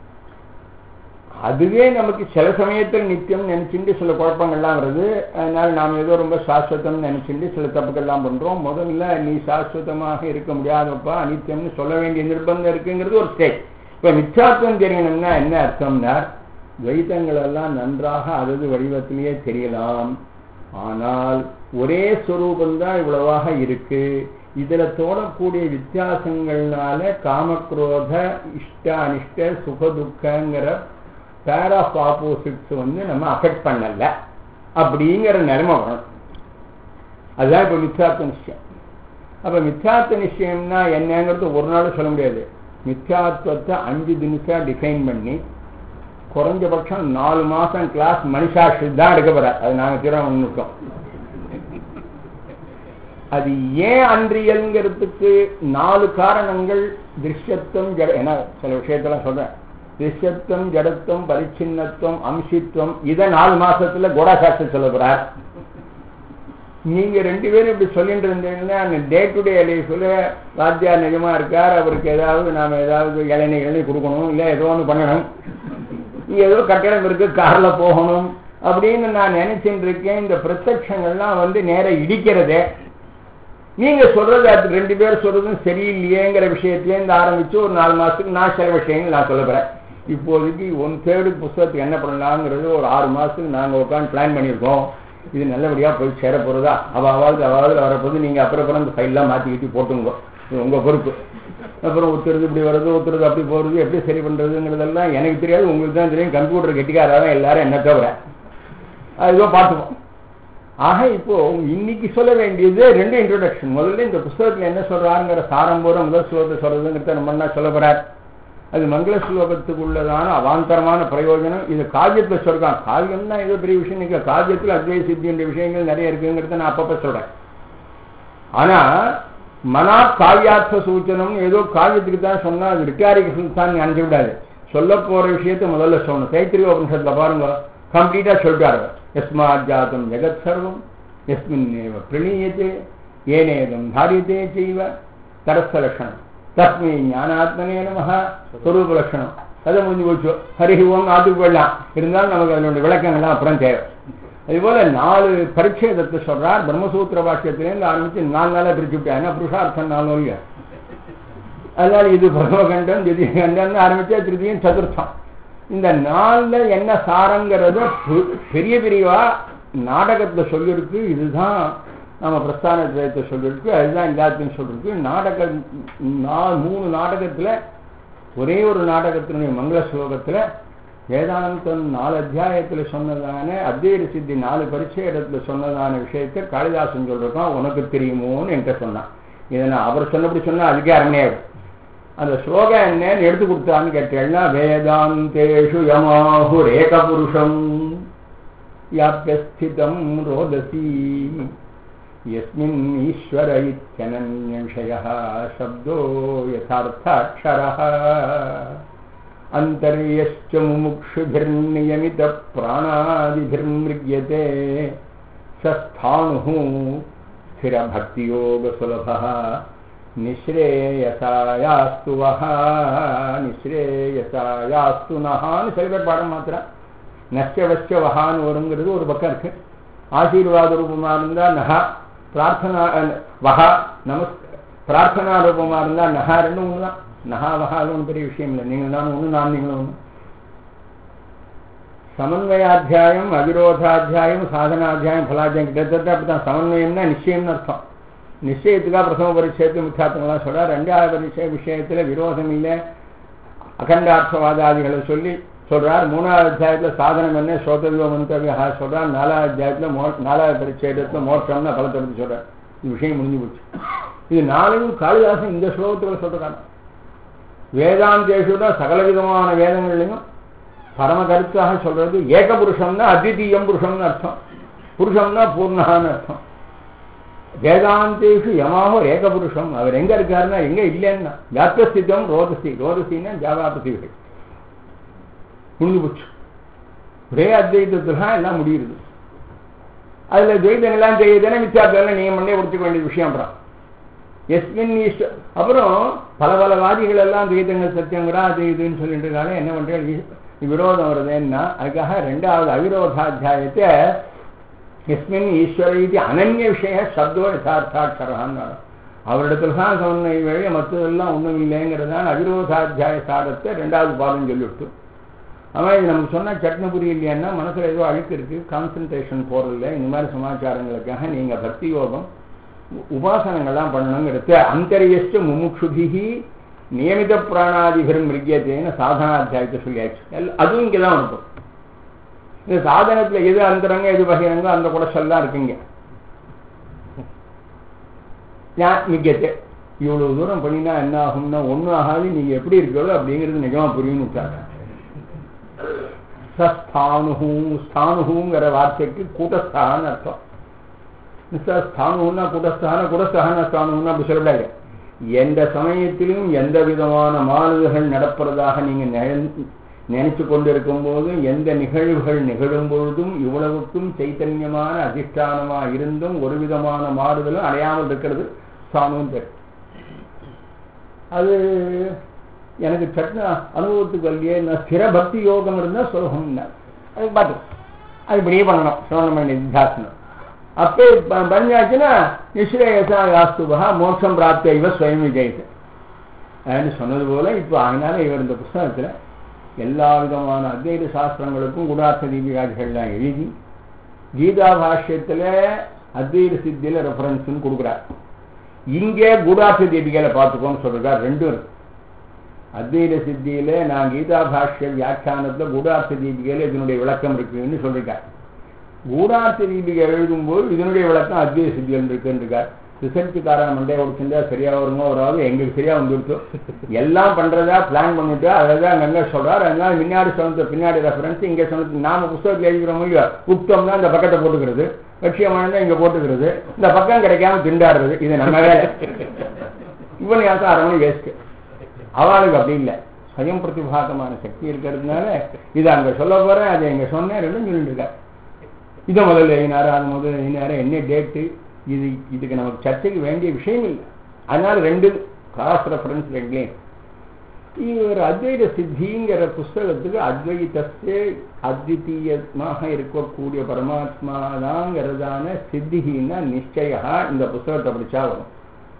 அதுவே நமக்கு சில சமயத்தில் நித்தியம் நினைச்சுட்டு சில குழப்பங்கள்லாம் வருது அதனால நாம் ஏதோ ரொம்ப சாஸ்வதம் நினைச்சுட்டு சில தப்புக்கள்லாம் பண்றோம் முதல்ல நீ சாஸ்வதமாக இருக்க முடியாதப்பா அனித்தியம்னு சொல்ல வேண்டிய நிர்பந்தம் இருக்குங்கிறது ஒரு ஸ்டேட் இப்ப மிச்சார்த்தம் தெரியணும்னா என்ன அர்த்தம்னா துவைத்தங்கள் எல்லாம் நன்றாக அதது வடிவத்திலேயே தெரியலாம் ஆனால் ஒரே ஸ்வரூபந்தான் இவ்வளவாக இருக்கு இதுல தோணக்கூடிய வித்தியாசங்கள்னால காமக்ரோத இஷ்ட அனிஷ்ட சுக துக்கங்கிற பேர் ஆஃப் ஆப்போசிட்ஸ் வந்து நம்ம அஃபெக்ட் பண்ணல அப்படிங்கிற நிலைமை வரும் அதுதான் இப்போ மித்யார்த்த நிச்சயம் அப்ப மித்யார்த்த நிச்சயம்னா என்னங்கிறது ஒரு நாள் சொல்ல முடியாது மித்யாத்வத்தை அஞ்சு தினசா டிஃபைன் பண்ணி குறைஞ்சபட்சம் நாலு மாசம் கிளாஸ் மனுஷாஷி தான் எடுக்க போறார் அது நாங்க திறம் இருக்கோம் அது ஏன் அன்றியல்ங்கிறதுக்கு நாலு காரணங்கள் திருஷ்யத்துவம் ஜட ஏன்னா சில விஷயத்தெல்லாம் சொல்றேன் திருஷ்யத்துவம் ஜடத்துவம் பரிச்சின்னத்துவம் அம்சித்துவம் இதை நாலு மாசத்துல கோடாசாஸ்திரி சொல்ல போறார் நீங்க ரெண்டு பேரும் இப்படி சொல்லிட்டு இருந்தீங்கன்னா டே டு டே லைஃப்ல வாத்தியார் நிஜமா இருக்கார் அவருக்கு ஏதாவது நாம ஏதாவது இளநீ இளநீ கொடுக்கணும் இல்ல ஏதோ ஒன்று பண்ணணும் இங்க ஏதோ கட்டடம் இருக்கு கார்ல போகணும் அப்படின்னு நான் நினைச்சுட்டு இருக்கேன் இந்த பிரத்யட்சங்கள்லாம் வந்து நேர இடிக்கிறதே நீங்க சொல்றது அது ரெண்டு பேர் சொல்றதும் சரியில்லையேங்கிற விஷயத்திலேருந்து ஆரம்பிச்சு ஒரு நாலு மாசத்துக்கு நான் சில விஷயங்கள் நான் சொல்ல போறேன் இப்போதைக்கு ஒன் தேர்டு புஸ்தகத்துக்கு என்ன பண்ணலாங்கிறது ஒரு ஆறு மாசத்துக்கு நாங்க உட்காந்து பிளான் பண்ணியிருக்கோம் இது நல்லபடியா போய் சேர போறதா அவாவது அவாவது வரப்போது நீங்க அப்புறம் அப்புறம் இந்த ஃபைல்லாம் மாத்தி கட்டி போட்டுங்க இது உங்க பொறுப்பு அப்புறம் ஒருத்தருது இப்படி வர்றது ஒருத்தருது அப்படி போறது எப்படி சரி பண்றதுங்கிறதெல்லாம் எனக்கு தெரியாது உங்களுக்கு தான் தெரியும் கம்ப்யூட்டர் கெட்டிக்காரதான் எல்லாரும் என்ன தவிர அதுதான் பார்த்துப்போம் ஆக இப்போ இன்னைக்கு சொல்ல வேண்டியது ரெண்டு இன்ட்ரோடக்ஷன் முதல்ல இந்த புஸ்தகத்துல என்ன சொல்றாருங்கிற சாரம்பூரம் முதல் ஸ்லோகத்தை சொல்றதுங்கிறத நம்ம என்ன சொல்ல போறார் அது மங்கள ஸ்லோகத்துக்கு உள்ளதான அவாந்தரமான பிரயோஜனம் இது காவியத்துல சொல்றான் காவியம் தான் ஏதோ பெரிய விஷயம் நீங்க காவியத்தில் அத்வை சித்தின்ற விஷயங்கள் நிறைய இருக்குங்கிறத நான் அப்பப்ப சொல்றேன் ஆனா மனா காவியார்த்த சூச்சனம் ஏதோ காவியத்துக்கு தான் சொன்னா அது ரிட்டாரிக்கு தான் நினைச்சு விடாது சொல்ல போற விஷயத்த முதல்ல சொல்லணும் தைத்திரிய உபனிஷத்துல பாருங்க கம்ப்ளீட்டா சொல்லிட்டாரு எஸ்மாத் ஜாத்தம் ஜெகத் சர்வம் எஸ்மின்னேவ பிரணீயத்தே ஏனேதம் தாரியத்தே செய்வ தரஸ்த லட்சணம் தஸ்மை ஞானாத்மனே நம ஸ்வரூப லட்சணம் அதை முடிஞ்சு போச்சு ஹரி ஓம் ஆத்துக்கு போயிடலாம் இருந்தாலும் நமக்கு அதனுடைய விளக்கங்கள்லாம் அப்புறம் தேவை அதுபோல நாலு பரிச்சேதத்தை சொல்றார் பிரம்மசூத்திர பாஷ்யத்திலேருந்து ஆரம்பிச்சு நாலு நாளா பிரிச்சு விட்டேன் ஏன்னா புருஷார்த்தம் நாலு இல்லையா அதனால இது பிரம்மகண்டம் திதிய கண்டம் ஆரம்பிச்சா திருதியும் சதுர்த்தம் இந்த நாள்ல என்ன சாரங்கிறத பெரிய பெரியவா நாடகத்துல சொல்லியிருக்கு இதுதான் நம்ம பிரஸ்தான திரயத்தை சொல்லியிருக்கு அதுதான் எல்லாத்தையும் சொல்லிருக்கு நாடக மூணு நாடகத்துல ஒரே ஒரு நாடகத்தினுடைய மங்கள ஸ்லோகத்துல வேதாந்தம் நாலு அத்தியாயத்துல சொன்னதான அத்வைத சித்தி நாலு பரிச்சயத்துல சொன்னதான விஷயத்தை காளிதாசன் சொல்றான் உனக்கு தெரியுமோன்னு என்கிட்ட சொன்னான் இதை நான் அவர் சொன்னபடி சொன்னா அதுக்கே அரண்மையாகும் அந்த ஸ்லோகம் என்னன்னு எடுத்து கொடுத்தான்னு கேட்டேன்னா வேதாந்தேஷு யமாஹுரேக புருஷம் யாப்பியஸ்திதம் ரோதசி யஸ்மின் ஈஸ்வர இत्यनन्यविषयः शब्दो यथार्थाक्षरः अन्तर्यश्च मुमुक्षुभिर्नियमितप्राणादिभिर्मृग्यते स स्थाणुः स्थिरभक्तियोगसुलभः நிஸ்ரேயசாயாஸ்து வஹா நிஸ்ரேயசாயாஸ்து நஹான்னு சில பேர் பாடம் மாத்திரம் நஷ்டவஷ்ட வஹான்னு வருங்கிறது ஒரு பக்கம் இருக்கு ஆசீர்வாத ரூபமா இருந்தா நஹா பிரார்த்தனா வஹா நமஸ் பிரார்த்தனா ரூபமா இருந்தா நஹா ரெண்டும் ஒன்று தான் நஹா வஹாலும் ஒன்றும் பெரிய விஷயம் இல்லை நீங்கள் நானும் ஒன்று நான் நீங்களும் ஒன்று சமன்வயாத்தியாயம் அவிரோதாத்தியாயம் சாதனாத்தியாயம் ஃபலாத்தியாயம் கிட்டத்தட்ட அப்படித்தான் சமன்வயம்னா நிச்சயம்னு அர்த்தம் நிச்சயத்துக்காக பிரசம பரிச்சயத்து முக்கியத்துவங்களாம் சொல்ற ரெண்டாவது பரிச்சய விஷயத்துல விரோதம் இல்லை அகண்டார்த்தவாதாதிகளை சொல்லி சொல்றார் மூணாவது அத்தியாயத்துல சாதனம் என்ன சோதவியோ மந்தவியா சொல்றார் நாலாவது அத்தியாயத்துல மோ நாலாவது பரிச்சயத்துல மோட்சம்னு பலத்தை பற்றி சொல்றார் இந்த விஷயம் முடிஞ்சு போச்சு இது நாளையும் காளிதாசன் இந்த ஸ்லோகத்துல சொல்றாங்க வேதாந்தேஷு தான் சகல விதமான வேதங்கள்லையும் பரம கருத்தாக சொல்றது ஏக புருஷம்னா அத்விதீயம் புருஷம்னு அர்த்தம் புருஷம்னா பூர்ணகான்னு அர்த்தம் வேதாந்தேஷு யமாக ஏகபுருஷம் அவர் எங்க இருக்காருன்னா எங்க இல்லைன்னா வியாபியஸ்திதம் ரோதசி ரோதசின்னா ஜாவாபதிகள் முடிஞ்சு போச்சு ஒரே அத்வைதத்துல தான் எல்லாம் முடியுது அதுல துவைதங்கள்லாம் செய்யுதுன்னா மிச்சாத்தெல்லாம் நீங்க மண்ணே கொடுத்துக்க வேண்டிய விஷயம் அப்புறம் எஸ்மின் ஈஸ்வ அப்புறம் பல பல வாதிகள் எல்லாம் துவைதங்கள் சத்தியங்கிறா அது இதுன்னு சொல்லிட்டு இருக்காங்க என்ன பண்றேன் விரோதம் வருதுன்னா அதுக்காக ரெண்டாவது அவிரோதாத்தியாயத்தை எஸ்மின் ஈஸ்வர இது அனன்ய விஷய சப்தோ யதார்த்தாட்சரான்னு அவரிடத்துல தான் சொன்ன வழிய மற்றதெல்லாம் ஒன்றும் இல்லைங்கிறதான அவிரோதாத்தியாய சாரத்தை ரெண்டாவது பாதம் சொல்லிவிட்டு அவன் இது நமக்கு சொன்னா சட்னி புரியலையான்னா மனசுல ஏதோ அழுக்கு இருக்கு கான்சன்ட்ரேஷன் போறதில்ல இந்த மாதிரி சமாச்சாரங்களுக்காக நீங்க பக்தி யோகம் உ- உபாசனங்கள்லாம் பண்ணணுங்கிறது அந்தரியஸ்ட முமுட்சுபிகி நியமித பிராணாதிபரம் மிருகியத்தேன்னு சாதனாத்தியாயத்தை சொல்லியாச்சு எல் அதுவும் இங்கே தான் இருக்கும் இந்த சாதனத்துல எது அந்தரங்க எது பகிரங்க அந்த குடசல்லாம் இருக்குங்க ஞா- மிக்கத்தை இவ்வளவு தூரம் பண்ணினா என்ன ஆகும்னா ஒன்றும் ஆகாது நீங்க எப்படி இருக்கிறதோ அப்படிங்கிறது நிஜமா புரியும்னு விட்டாங்க சஸ்தானுஹூ ஸ்தானுஹூங்கிற வார்த்தைக்கு கூட்டஸ்தான்னு அர்த்தம் ஸ்தானுன்னா கூட்டஸ்தான கூட்டஸ்தான ஸ்தானுன்னா அப்படி சொல்லக்கூடாது எந்த சமயத்திலும் எந்த விதமான மாறுதல்கள் நடப்பதாக நீங்க நினை- நினைச்சு கொண்டிருக்கும் போது எந்த நிகழ்வுகள் நிகழும் பொழுதும் இவ்வளவுக்கும் சைத்தன்யமான அதிஷ்டானமா இருந்தும் ஒரு விதமான மாறுதலும் அடையாமல் இருக்கிறது ஸ்தானம் பேர் அது எனக்கு சட்ன அனுபவத்துக்கு வரலையே நான் ஸ்திர பக்தி யோகம் இருந்தால் சுலபம்னா அது பார்த்து அது இப்படியே பண்ணணும் சிரவணம் நித்தியாசனம் அப்பே ப- பண்ணியாச்சுன்னா நிஸ்ரேயசா யாஸ்துபா மோட்சம் பிராப்த இவ ஸ்வயம் விஜயித்து அப்படின்னு சொன்னது போல இப்போ அதனால இவர் இந்த புஸ்தகத்துல எல்லா விதமான அத்வைத சாஸ்திரங்களுக்கும் குணார்த்த தீபிகாதிகள்லாம் எழுதி கீதா பாஷ்யத்துல அத்வைத சித்தியில ரெஃபரன்ஸ்னு கொடுக்குறார் இங்கே குடார்த்த தீபிகளை பார்த்துக்கோன்னு சொல்றார் ரெண்டும் இருக்கு அத்வைத சித்தியில நான் கீதா பாஷ்ய வியாக்கியானத்துல குடார்த்த தீபிகையில இதனுடைய விளக்கம் இருக்குன்னு சொல்லிருக்கார் கூடார்த்த தீபிகை எழுதும்போது இதனுடைய விளக்கம் அத்வைத சித்திகள் இருக்குன்னு இருக்கார் ரிசர்ச்சுக்காரன் மண்டையை உடிச்சுட்டா சரியா வருமோ வராது எங்களுக்கு சரியா வந்துருச்சு எல்லாம் பண்றதா பிளான் பண்ணிட்டு அதான் அங்கங்க சொல்றாரு அதனால முன்னாடி சொன்னது பின்னாடி ரெஃபரன்ஸ் இங்க சொன்னது நாம புஸ்தகத்தில் எழுதிக்கிறோம் இல்லையோ உக்தம்னா இந்த பக்கத்தை போட்டுக்கிறது லட்சியமானதா இங்க போட்டுக்கிறது இந்த பக்கம் கிடைக்காம திண்டாடுறது இது நம்ம வேலை இவன் யாசம் அரை மணி வேஸ்ட் அவளுக்கு அப்படி இல்லை சுயம் பிரதிபாகமான சக்தி இருக்கிறதுனால இதை அங்க சொல்ல போறேன் அதை இங்க சொன்னேன் ரெண்டும் சொல்லிட்டு இருக்கார் இதை முதல்ல எழுதினாரு அது முதல்ல எழுதினாரு என்ன டேட்டு இது இதுக்கு நமக்கு சர்ச்சைக்கு வேண்டிய விஷயம் இல்லை அதனால ரெண்டு கிராஸ் ரெஃபரன்ஸ் ரெண்டுலேயும் இவர் அத்வைத சித்திங்கிற புஸ்தகத்துக்கு அத்வைதஸ்தே அத்விதீயமாக இருக்கக்கூடிய பரமாத்மாதாங்கிறதான சித்திகின்னா நிச்சயா இந்த புஸ்தகத்தை படிச்சா வரும்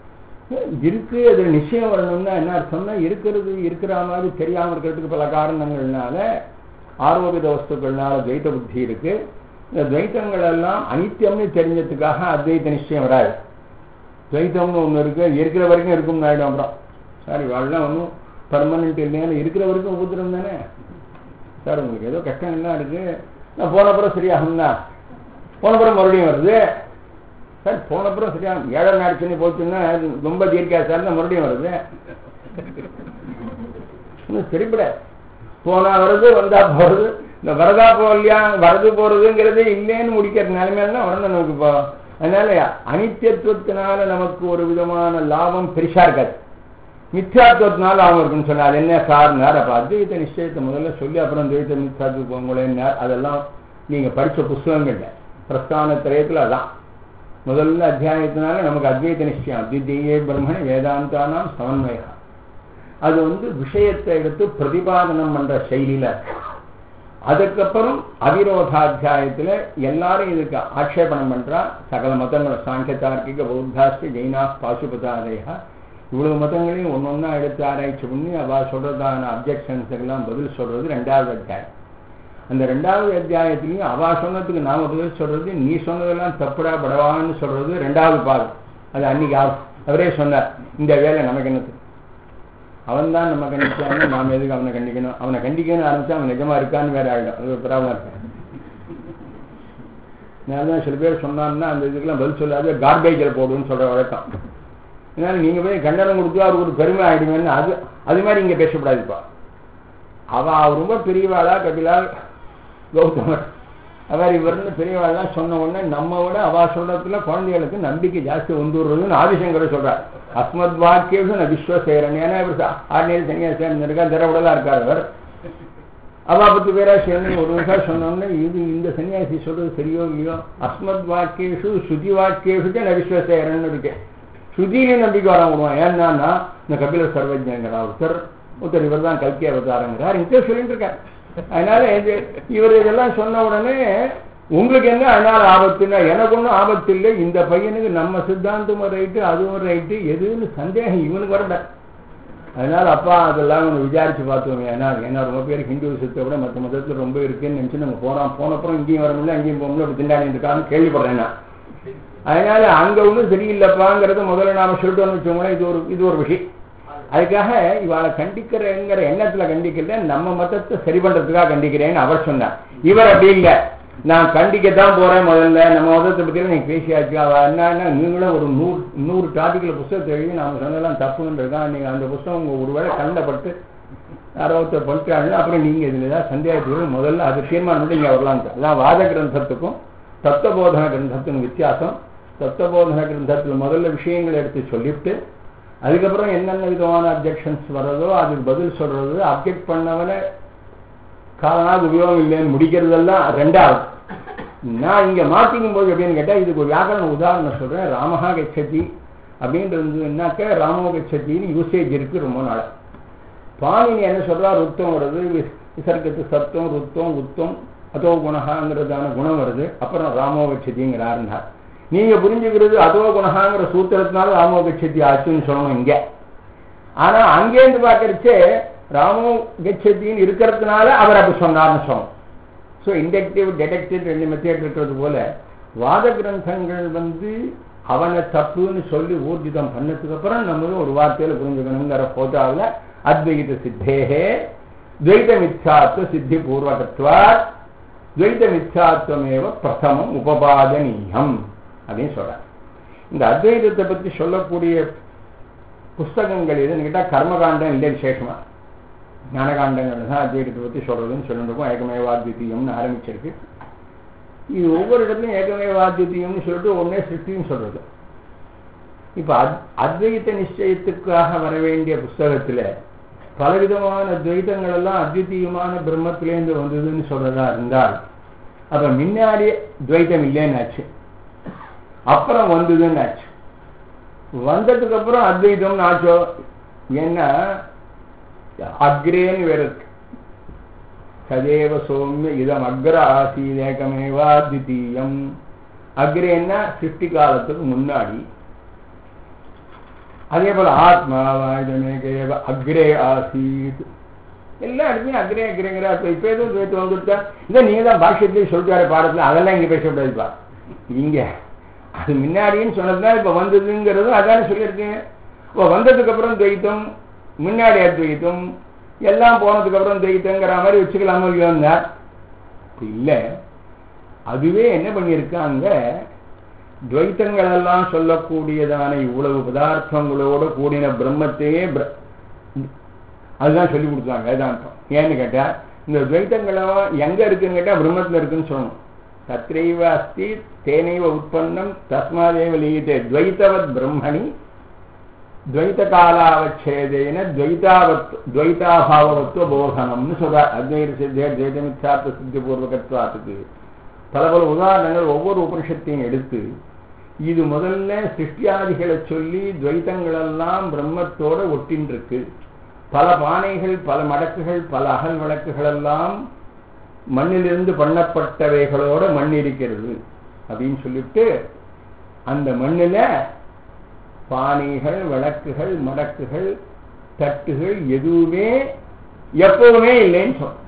இருக்கு அது நிச்சயம் வரணும்னா என்ன அர்த்தம்னா இருக்கிறது இருக்கிற மாதிரி தெரியாம இருக்கிறதுக்கு பல காரணங்கள்னால ஆரோபித வஸ்துக்கள்னால துவைத்த புத்தி இருக்கு இந்த துவைத்தங்கள் எல்லாம் அனித்தியம்னு தெரிஞ்சதுக்காக அத்வைத்த நிச்சயம் வராது துவைத்தம்னு ஒண்ணு இருக்கு இருக்கிற வரைக்கும் இருக்கும்னு ஆயிடும் அப்புறம் சாரி வாழலாம் ஒன்றும் பர்மனெண்ட் இல்லைன்னு இருக்கிற வரைக்கும் உபத்திரம் தானே சார் உங்களுக்கு ஏதோ கஷ்டங்கள்லாம் இருக்கு நான் போனப்புறம் சரியாகும்னா போனப்புறம் மறுபடியும் வருது சார் போனப்புறம் சரியா ஏழை நாடு போச்சுன்னா ரொம்ப தீர்க்கா சார் மறுபடியும் வருது இன்னும் சரிப்பட போனா வருது வந்தா போறது இந்த வரதா போகலையா வரது போறதுங்கிறது இல்லைன்னு முடிக்கிற நிலைமையில தான் வரணும் நமக்கு இப்போ அதனால அனித்தியத்துவத்தினால நமக்கு ஒரு விதமான லாபம் பெருசா இருக்காது மித்யாத்துவத்தினால லாபம் இருக்குன்னு சொன்னா அது என்ன சார்னார் அப்ப அத்வைத நிச்சயத்தை முதல்ல சொல்லி அப்புறம் துவைத்த மித்யாத்துவம் போங்களேன்னார் அதெல்லாம் நீங்க படிச்ச புஸ்தகங்கள்ல பிரஸ்தான திரயத்துல அதான் முதல்ல அத்தியாயத்தினால நமக்கு அத்வைத நிச்சயம் அத்விதீயே பிரம்மண வேதாந்தானாம் சமன்வயா அது வந்து விஷயத்தை எடுத்து பிரதிபாதனம் பண்ற செயலில இருக்கு அதுக்கப்புறம் அவிரோதாத்தியாயத்துல எல்லாரும் இதுக்கு ஆட்சேபணம் பண்றா சகல மதங்களும் சாங்கிய தார்க்கிக பௌத்தாஸ்தி ஜெயினா பாசுபதாதயா இவ்வளவு மதங்களையும் ஒன்னொன்னா எடுத்து ஆராய்ச்சி பண்ணி அவ சொல்றதான அப்ஜெக்ஷன்ஸ் எல்லாம் பதில் சொல்றது ரெண்டாவது அத்தியாயம் அந்த ரெண்டாவது அத்தியாயத்திலையும் அவ சொன்னதுக்கு நாம பதில் சொல்றது நீ சொன்னதெல்லாம் தப்புடா படவான்னு சொல்றது ரெண்டாவது பாகம் அது அன்னைக்கு அவ- அவரே சொன்னார் இந்த வேலை நமக்கு என்னது அவன் தான் நம்ம கண்டிச்சான்னு நாம எதுக்கு அவனை கண்டிக்கணும் அவனை கண்டிக்கணும்னு ஆரம்பிச்சா அவன் நிஜமா இருக்கான்னு வேற ஆயிடும் அது ஒரு ப்ராப்ளம் இருக்கு நான் தான் சில பேர் சொன்னான்னா அந்த இதுக்கெல்லாம் பதில் சொல்லாத கார்பேஜில் போடுன்னு சொல்ற வழக்கம் அதனால நீங்க போய் கண்டனம் கொடுத்து அவருக்கு ஒரு பெருமை ஆயிடுவேன்னு அது அது மாதிரி இங்க பேசக்கூடாதுப்பா அவ ரொம்ப பெரியவாளா கபிலா கௌதமர் அவர் இவர்னு பெரியவாள்லாம் சொன்ன உடனே நம்ம விட அவா சொல்றதுல குழந்தைகளுக்கு நம்பிக்கை ஜாஸ்தி வந்துடுறதுன்னு ஆதிசங்கர் சொல்றார் அஸ்மத் வாக்கியம் நான் விஸ்வசேரன் ஏன்னா இவர் ஆர்டினரி சன்னியாசன் இருக்கா திரவிடலா இருக்கார் அவர் அவா பத்து பேரா சேர்ந்து ஒரு நிமிஷம் சொன்னோம்னா இது இந்த சன்னியாசி சொல்றது சரியோ இல்லையோ அஸ்மத் வாக்கியேஷு ஸ்ருதி வாக்கியேஷு நான் விஸ்வசேரன் இருக்கு ஸ்ருதியிலே நம்பிக்கை வர விடுவான் ஏன்னா இந்த கபில சர்வஜங்கிறா ஒருத்தர் ஒருத்தர் இவர் தான் கல்கி அவதாரங்கிறார் இங்கே சொல்லிட்டு இருக்கார் அதனால இது இவர் இதெல்லாம் சொன்ன உடனே உங்களுக்கு என்ன அதனால ஆபத்துன்னா எனக்கு ஒன்றும் ஆபத்து இல்லை இந்த பையனுக்கு நம்ம சித்தாந்தமும் ரைட்டு அதுவும் ரைட்டு எதுன்னு சந்தேகம் இவனுக்கு வரல அதனால அப்பா அதெல்லாம் கொஞ்சம் விசாரிச்சு பார்த்தோம் ஏன்னா ஏன்னா ரொம்ப பேர் ஹிந்து விஷயத்தை விட மற்ற மதத்தில் ரொம்ப இருக்குன்னு நினச்சி நம்ம போகிறோம் போனப்புறம் இங்கேயும் வர முடியல அங்கேயும் போக முடியல அப்படி திண்டாடி இருக்கான்னு கேள்விப்படுறேன் நான் அதனால அங்க ஒன்றும் சரியில்லைப்பாங்கிறத முதல்ல நாம சொல்லிட்டோம்னு வச்சோங்களேன் இது ஒரு இது ஒரு விஷயம் அதுக்காக இவளை கண்டிக்கிறேங்கிற எண்ணத்துல கண்டிக்கல நம்ம மதத்தை சரி பண்றதுக்காக கண்டிக்கிறேன்னு அவர் சொன்னார் இவர் அப்படி இல்லை நான் கண்டிக்கத்தான் போறேன் முதல்ல நம்ம மதத்தை பத்தி நீங்க பேசியாச்சு அவ என்னன்னா நீங்களும் ஒரு நூறு நூறு டாபிக்ல புஸ்தகத்தை எழுதி நாம சொன்னதெல்லாம் தப்புன்னு இருக்கான் நீங்க அந்த புஸ்தகம் உங்க ஒருவேளை கண்டப்பட்டு யாரோ ஒருத்தர் பண்ணிட்டாங்க அப்புறம் நீங்க இதுல ஏதாவது சந்தேகத்துக்கு முதல்ல அது தீர்மானம் பண்ணி இங்க வரலாம் அதான் வாத கிரந்தத்துக்கும் தத்துவபோதன கிரந்தத்துக்கும் வித்தியாசம் தத்துவபோதன கிரந்தத்தில் முதல்ல விஷயங்களை எடுத்து சொல்லிவிட்டு அதுக்கப்புறம் என்னென்ன விதமான அப்ஜெக்ஷன்ஸ் வர்றதோ அதுக்கு பதில் சொல்றது அப்ஜெக்ட் பண்ணவனை காலனாக உபயோகம் இல்லைன்னு முடிக்கிறதெல்லாம் ரெண்டாவது நான் இங்க மாத்திக்கும் போது எப்படின்னு கேட்டா இதுக்கு ஒரு வியாக்கரண உதாரணம் சொல்றேன் ராமஹா கச்சதி அப்படின்றதுனாக்க ராமோ கச்சத்தின்னு யூசேஜ் இருக்கு ரொம்ப நாள் பாணினி என்ன சொல்றா ருத்தம் வருது வி- விசர்க்கத்து சத்தம் ருத்தம் உத்தம் அதோ குணகாங்கிறதான குணம் வருது அப்புறம் ராமோ கச்சதிங்கிறாருன்னா நீங்க புரிஞ்சுக்கிறது அதோ குணகாங்கிற சூத்திரத்தினால ராமோ கச்சதி ஆச்சுன்னு சொல்லணும் இங்க ஆனா அங்கேருந்து பார்க்கறச்சே ராமோ கச்சத்தின்னு இருக்கிறதுனால அவர் அப்படி சொன்னார்னு சொல்லணும் ஸோ இண்டக்டிவ் டெடக்டிவ் ரெண்டு மெத்தேட் இருக்கிறது போல வாத கிரந்தங்கள் வந்து அவனை தப்புன்னு சொல்லி ஊர்ஜிதம் பண்ணதுக்கு அப்புறம் நம்மளும் ஒரு வார்த்தையில புரிஞ்சுக்கணுங்கிற போட்டாவில் அத்வைத சித்தேகே துவைத மித்யாத்வ சித்தி பூர்வகத்வாத் துவைத மித்யாத்வமேவ பிரதமம் உபபாதனீயம் அப்படின்னு சொல்றார் இந்த அத்வைதத்தை பற்றி சொல்லக்கூடிய புஸ்தகங்கள் எதுன்னு கேட்டால் கர்மகாண்டம் இல்லை விசேஷமா ஞானகாண்டங்கள் தான் அத்வைதத்தை பற்றி சொல்றதுன்னு சொல்லிருக்கோம் ஏகமேவாத்விதீயம்னு ஆரம்பிச்சிருக்கு இது ஒவ்வொரு இடத்துலையும் ஏகமேவாத்விதீயம்னு சொல்லிட்டு ஒன்னே சிருஷ்டின்னு சொல்றது இப்ப அத் அத்வைத நிச்சயத்துக்காக வர வேண்டிய புஸ்தகத்துல பலவிதமான துவைத்தங்கள் எல்லாம் அத்விதீயமான பிரம்மத்திலேருந்து வந்ததுன்னு சொல்றதா இருந்தால் அப்ப முன்னாடி துவைத்தம் இல்லைன்னு ஆச்சு அப்புறம் வந்ததுன்னு ஆச்சு வந்ததுக்கு அப்புறம் அத்வைதம்னு ஆச்சோ ஏன்னா அக்ரேன்னு வேற இருக்கு சதேவ சௌமிய இதம் அக்ர ஆசீதேகமேவா தித்தீயம் அக்ரேன்னா சிருஷ்டி காலத்துக்கு முன்னாடி அதே போல ஆத்மாவாயுதமேகேவ அக்ரே ஆசீத் எல்லா இடத்துலையும் அக்ரே அக்ரேங்கிற இப்ப எதுவும் துவைத்து வந்துட்டா இதை நீங்க தான் பாஷ்யத்திலேயே சொல்லிட்டாரு பாடத்துல அதெல்லாம் இங்க பேசக்கூடாதுப்பா இங்க அது முன்னாடின்னு சொன்னதுதான் இப்ப வந்ததுங்கிறதும் அதானே சொல்லியிருக்கீங்க இப்போ வந்ததுக்கு அப்புறம் துவைத்தம் முன்னாடி அத்வைத்தம் எல்லாம் போனதுக்கு அப்புறம் துவைத்தங்கிற மாதிரி வச்சுக்கலாமோ இல்லையோன்னா இல்லை அதுவே என்ன பண்ணியிருக்காங்க துவைத்தங்கள் எல்லாம் சொல்லக்கூடியதான இவ்வளவு பதார்த்தங்களோட கூடின பிரம்மத்தையே பிர- அதுதான் சொல்லி கொடுத்தாங்க வேதாந்தம் ஏன்னு கேட்டா இந்த துவைத்தங்களும் எங்க இருக்குன்னு கேட்டா பிரம்மத்துல இருக்குன்னு சொல்லணும் தத்ரைவ அஸ்தி தேனைவ உற்பத்தம் தஸ்மாதேவ லீயதே துவைத்தவத் பிரம்மணி துவைத்த காலாவச்சேதேன துவைதாவத் துவைதாபாவத்துவ போதனம்னு சொல்றார் அத்வைத சித்தே துவைத மித்யார்த்த சித்தி பூர்வகத்வாத்துக்கு பல பல உதாரணங்கள் ஒவ்வொரு உபனிஷத்தையும் எடுத்து இது முதல்ல சிருஷ்டியாதிகளை சொல்லி துவைத்தங்களெல்லாம் பிரம்மத்தோட ஒட்டின்னு இருக்கு பல பானைகள் பல மடக்குகள் பல அகல் விளக்குகள் எல்லாம் மண்ணிலிருந்து பண்ணப்பட்டவைகளோட மண் இருக்கிறது அப்படின்னு சொல்லிட்டு அந்த மண்ணில பானைகள் விளக்குகள் மடக்குகள் தட்டுகள் எதுவுமே எப்பவுமே இல்லைன்னு சொன்னோம்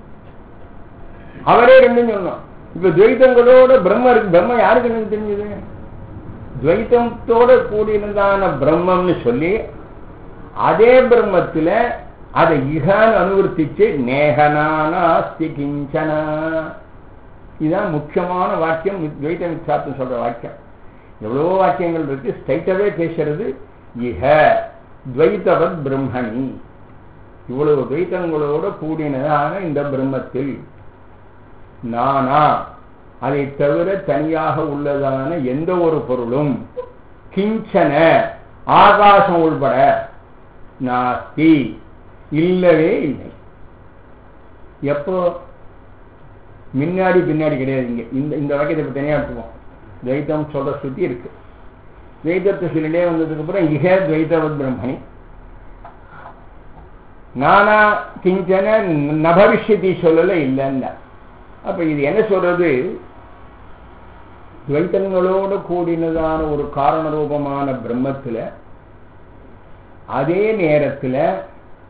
அவரே ரெண்டும் சொன்னோம் இப்ப துவைத்தங்களோட பிரம்ம இருக்கு பிரம்ம யாருக்கு எனக்கு தெரிஞ்சது துவைத்தத்தோட கூடியிருந்தான பிரம்மம்னு சொல்லி அதே பிரம்மத்துல அதை இகான்னு அனுவர்த்திச்சு நேகனானாஸ்தி கிஞ்சனா இதுதான் முக்கியமான வாக்கியம் துவைத்த மிச்சாத்தம் சொல்ற வாக்கியம் எவ்வளவோ வாக்கியங்கள் இருக்கு ஸ்ட்ரைட்டாவே பேசுறது இஹ துவைத்தவத் பிரம்மணி இவ்வளவு துவைத்தங்களோட கூடினதான இந்த பிரம்மத்தில் நானா அதை தவிர தனியாக உள்ளதான எந்த ஒரு பொருளும் கிஞ்சன ஆகாசம் உள்பட நாஸ்தி இல்லவே இல்லை எப்போ முன்னாடி பின்னாடி கிடையாது இங்க இந்த இந்த வாக்கியத்தை இப்ப தனியா எடுத்துப்போம் துவைத்தம் சொல்ற ஸ்ருதி இருக்கு துவைத்தத்தை சொல்லிட்டே வந்ததுக்கு அப்புறம் இக துவைத்தவத் பிரம்மணி நானா கிஞ்சன நபவிஷ்யத்தி சொல்லல இல்லைன்னா அப்ப இது என்ன சொல்றது துவைத்தங்களோடு கூடினதான ஒரு காரண ரூபமான பிரம்மத்துல அதே நேரத்துல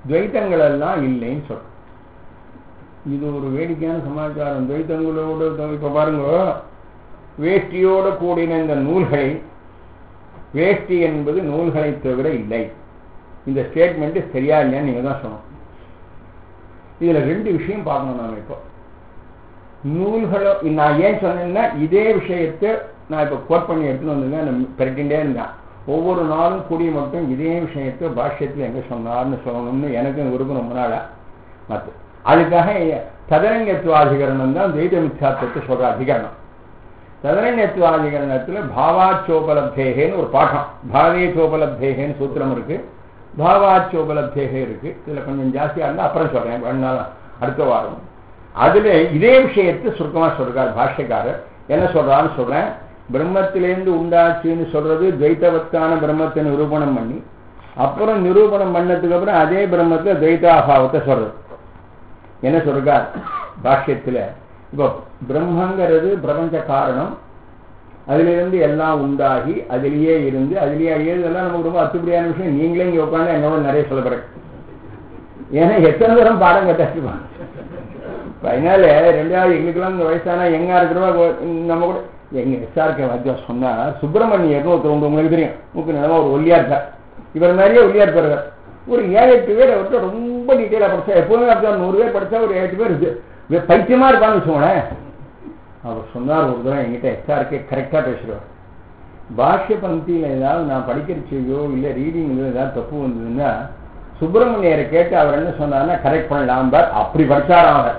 துவைத்தங்கள் எல்லாம் இல்லைன்னு சொல்றோம் இது ஒரு வேடிக்கையான சமாச்சாரம் துவைத்தங்களோட இப்ப பாருங்க வேஷ்டியோட கூடின இந்த நூல்களை வேஷ்டி என்பது நூல்களை தவிர இல்லை இந்த ஸ்டேட்மெண்ட் சரியா இல்லையான்னு நீங்க தான் சொல்லணும் இதுல ரெண்டு விஷயம் பார்க்கணும் நாம இப்போ நூல்களோ நான் ஏன் சொன்னேன்னா இதே விஷயத்தை நான் இப்போ கோட் பண்ணி எடுத்துன்னு வந்திருந்தேன் நான் பெரட்டிகிட்டே இருந்தேன் ஒவ்வொரு நாளும் கூடிய மட்டும் இதே விஷயத்தை பாஷ்யத்தில் எங்க சொன்னார்னு சொல்லணும்னு எனக்கு விருப்பம் ரொம்ப நாளா மற்ற அதுக்காக ததரங்கத்துவாதிகரணம் தான் துவைத மித்யாத்வத்தை சொல்ற அதிகரணம் ததரங்கத்துவாதிகரணத்துல பாவாச்சோபலப்தேகேன்னு ஒரு பாடம் பாவேச்சோபலப்தேகேன்னு சூத்திரம் இருக்கு பாவாச்சோபலப்தேகே இருக்கு இதுல கொஞ்சம் ஜாஸ்தியா இருந்தா அப்புறம் சொல்றேன் வேணாலும் அடுத்த வாரம் அதுல இதே விஷயத்தை சுருக்கமா சொல்றார் பாஷ்யக்காரர் என்ன சொல்றான்னு சொல்றேன் பிரம்மத்திலேருந்து உண்டாச்சுன்னு சொல்றது துவைத்தவத்தான பிரம்மத்தை நிரூபணம் பண்ணி அப்புறம் நிரூபணம் பண்ணதுக்கு அப்புறம் அதே பிரம்மத்துல துவைதாபாவத்தை சொல்றது என்ன சொல்றார் பாஷ்யத்துல இப்போ பிரம்மங்கிறது பிரபஞ்ச காரணம் அதிலிருந்து எல்லாம் உண்டாகி அதிலேயே இருந்து அதிலேயே அழியதெல்லாம் நமக்கு ரொம்ப அத்துப்படியான விஷயம் நீங்களே இங்க உட்காந்து என்னோட நிறைய சொல்ல போறேன் ஏன்னா எத்தனை தூரம் பாடம் கட்டாச்சுப்பாங்க அதனால ரெண்டாவது எங்களுக்கெல்லாம் இந்த வயசான எங்கா இருக்கிறவங்க நம்ம கூட எங்க எஸ்ஆர்கே வாத்தியா சொன்னா சுப்பிரமணியர்னு ஒருத்தர் உண்டு உங்களுக்கு தெரியும் உங்களுக்கு நிலமா ஒரு ஒல்லியா இருக்கார் இவர் மாதிரியே ஒல்லியா இருப்பாரு ஒரு ஏழு எட்டு பேர் அவர்கிட்ட ரொம்ப டீட்டெயிலா படிச்சா எப்பவுமே அப்படிதான் நூறு பேர் படிச்சா ஒரு எட்டு பேர் பைத்தியமா இருப்பான்னு வச்சுக்கோங்களேன் அவர் சொன்னார் ஒரு தடவை என்கிட்ட எஸ்ஆர்கே கரெக்டா பேசுறார் பாஷ்ய பந்தியில ஏதாவது நான் படிக்கிறச்சையோ இல்ல ரீடிங்லயோ ஏதாவது தப்பு வந்ததுன்னா சுப்பிரமணியரை கேட்டு அவர் என்ன சொன்னார்னா கரெக்ட் பண்ணலாம் பார் அப்படி படிச்சாராம் அவர்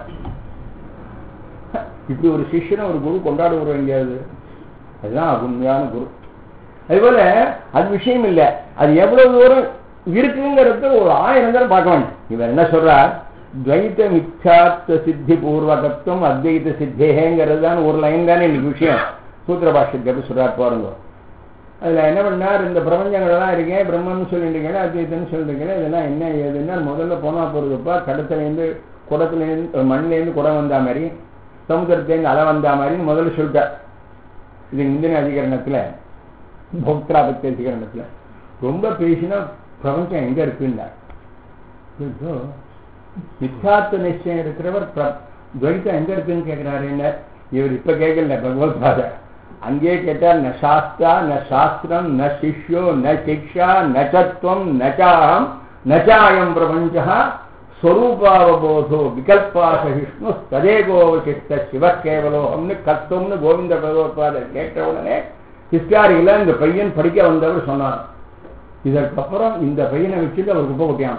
இப்படி ஒரு சிஷ்யனை ஒரு குரு கொண்டாடுவோம் எங்கேயாவது அதுதான் உண்மையான குரு அதுபோல அது விஷயம் இல்லை அது எவ்வளவு தூரம் இருக்குங்கிறது ஒரு ஆயிரம் தரம் பார்க்க வேண்டாம் இவர் என்ன சொல்றார் துவைத்த மிச்சாத்த சித்தி பூர்வகத்துவம் அத்வைத சித்தேங்கிறது தான் ஒரு லைன் தானே இன்னைக்கு விஷயம் சூத்திர பாஷ்யத்தை சொல்றார் பாருங்க அதுல என்ன பண்ணார் இந்த பிரபஞ்சங்கள்லாம் இருக்கேன் பிரம்மன்னு சொல்லிட்டு இருக்கேன் அத்வைத்தன்னு சொல்லிட்டு இருக்கேன் இதெல்லாம் என்ன ஏதுன்னா முதல்ல போனா போறதுப்பா கடத்துலேருந்து குடத்துலேருந்து மண்ணிலேருந்து குடம் வந்தா மாதிரி சமுத்திரத்திலேருந்து அலை வந்தா மாதிரின்னு முதல்ல சொல்லிட்டார் இது இந்தியன் அதிகரணத்துல போக்தா பக்தி அதிகரணத்துல ரொம்ப பேசினா பிரபஞ்சம் எங்க இருக்குன்னார் மித்தார்த்த நிச்சயம் இருக்கிறவர் துவைத்தம் எங்க இருக்குன்னு கேட்கிறாரு என்ன இவர் இப்ப கேட்கல பகவத்பாதர் அங்கே கேட்டார் ந சாஸ்தா ந சாஸ்திரம் ந சிஷ்யோ ந சிக்ஷா நச்சத்வம் நச்சாகம் நச்சாயம் பிரபஞ்சா ஸ்வரூபாவபோதோ விகல்பா சகிஷ்ணு ததேகோவசிஷ்ட சிவ கேவலோகம்னு கத்தம்னு கோவிந்த பகவத்பாதர் கேட்ட உடனே ஹிஸ்டாரியில இந்த பையன் படிக்க வந்தவர் சொன்னார் இதற்கப்புறம் இந்த பையனை வச்சுட்டு அவர் குப்பை கொட்டியான்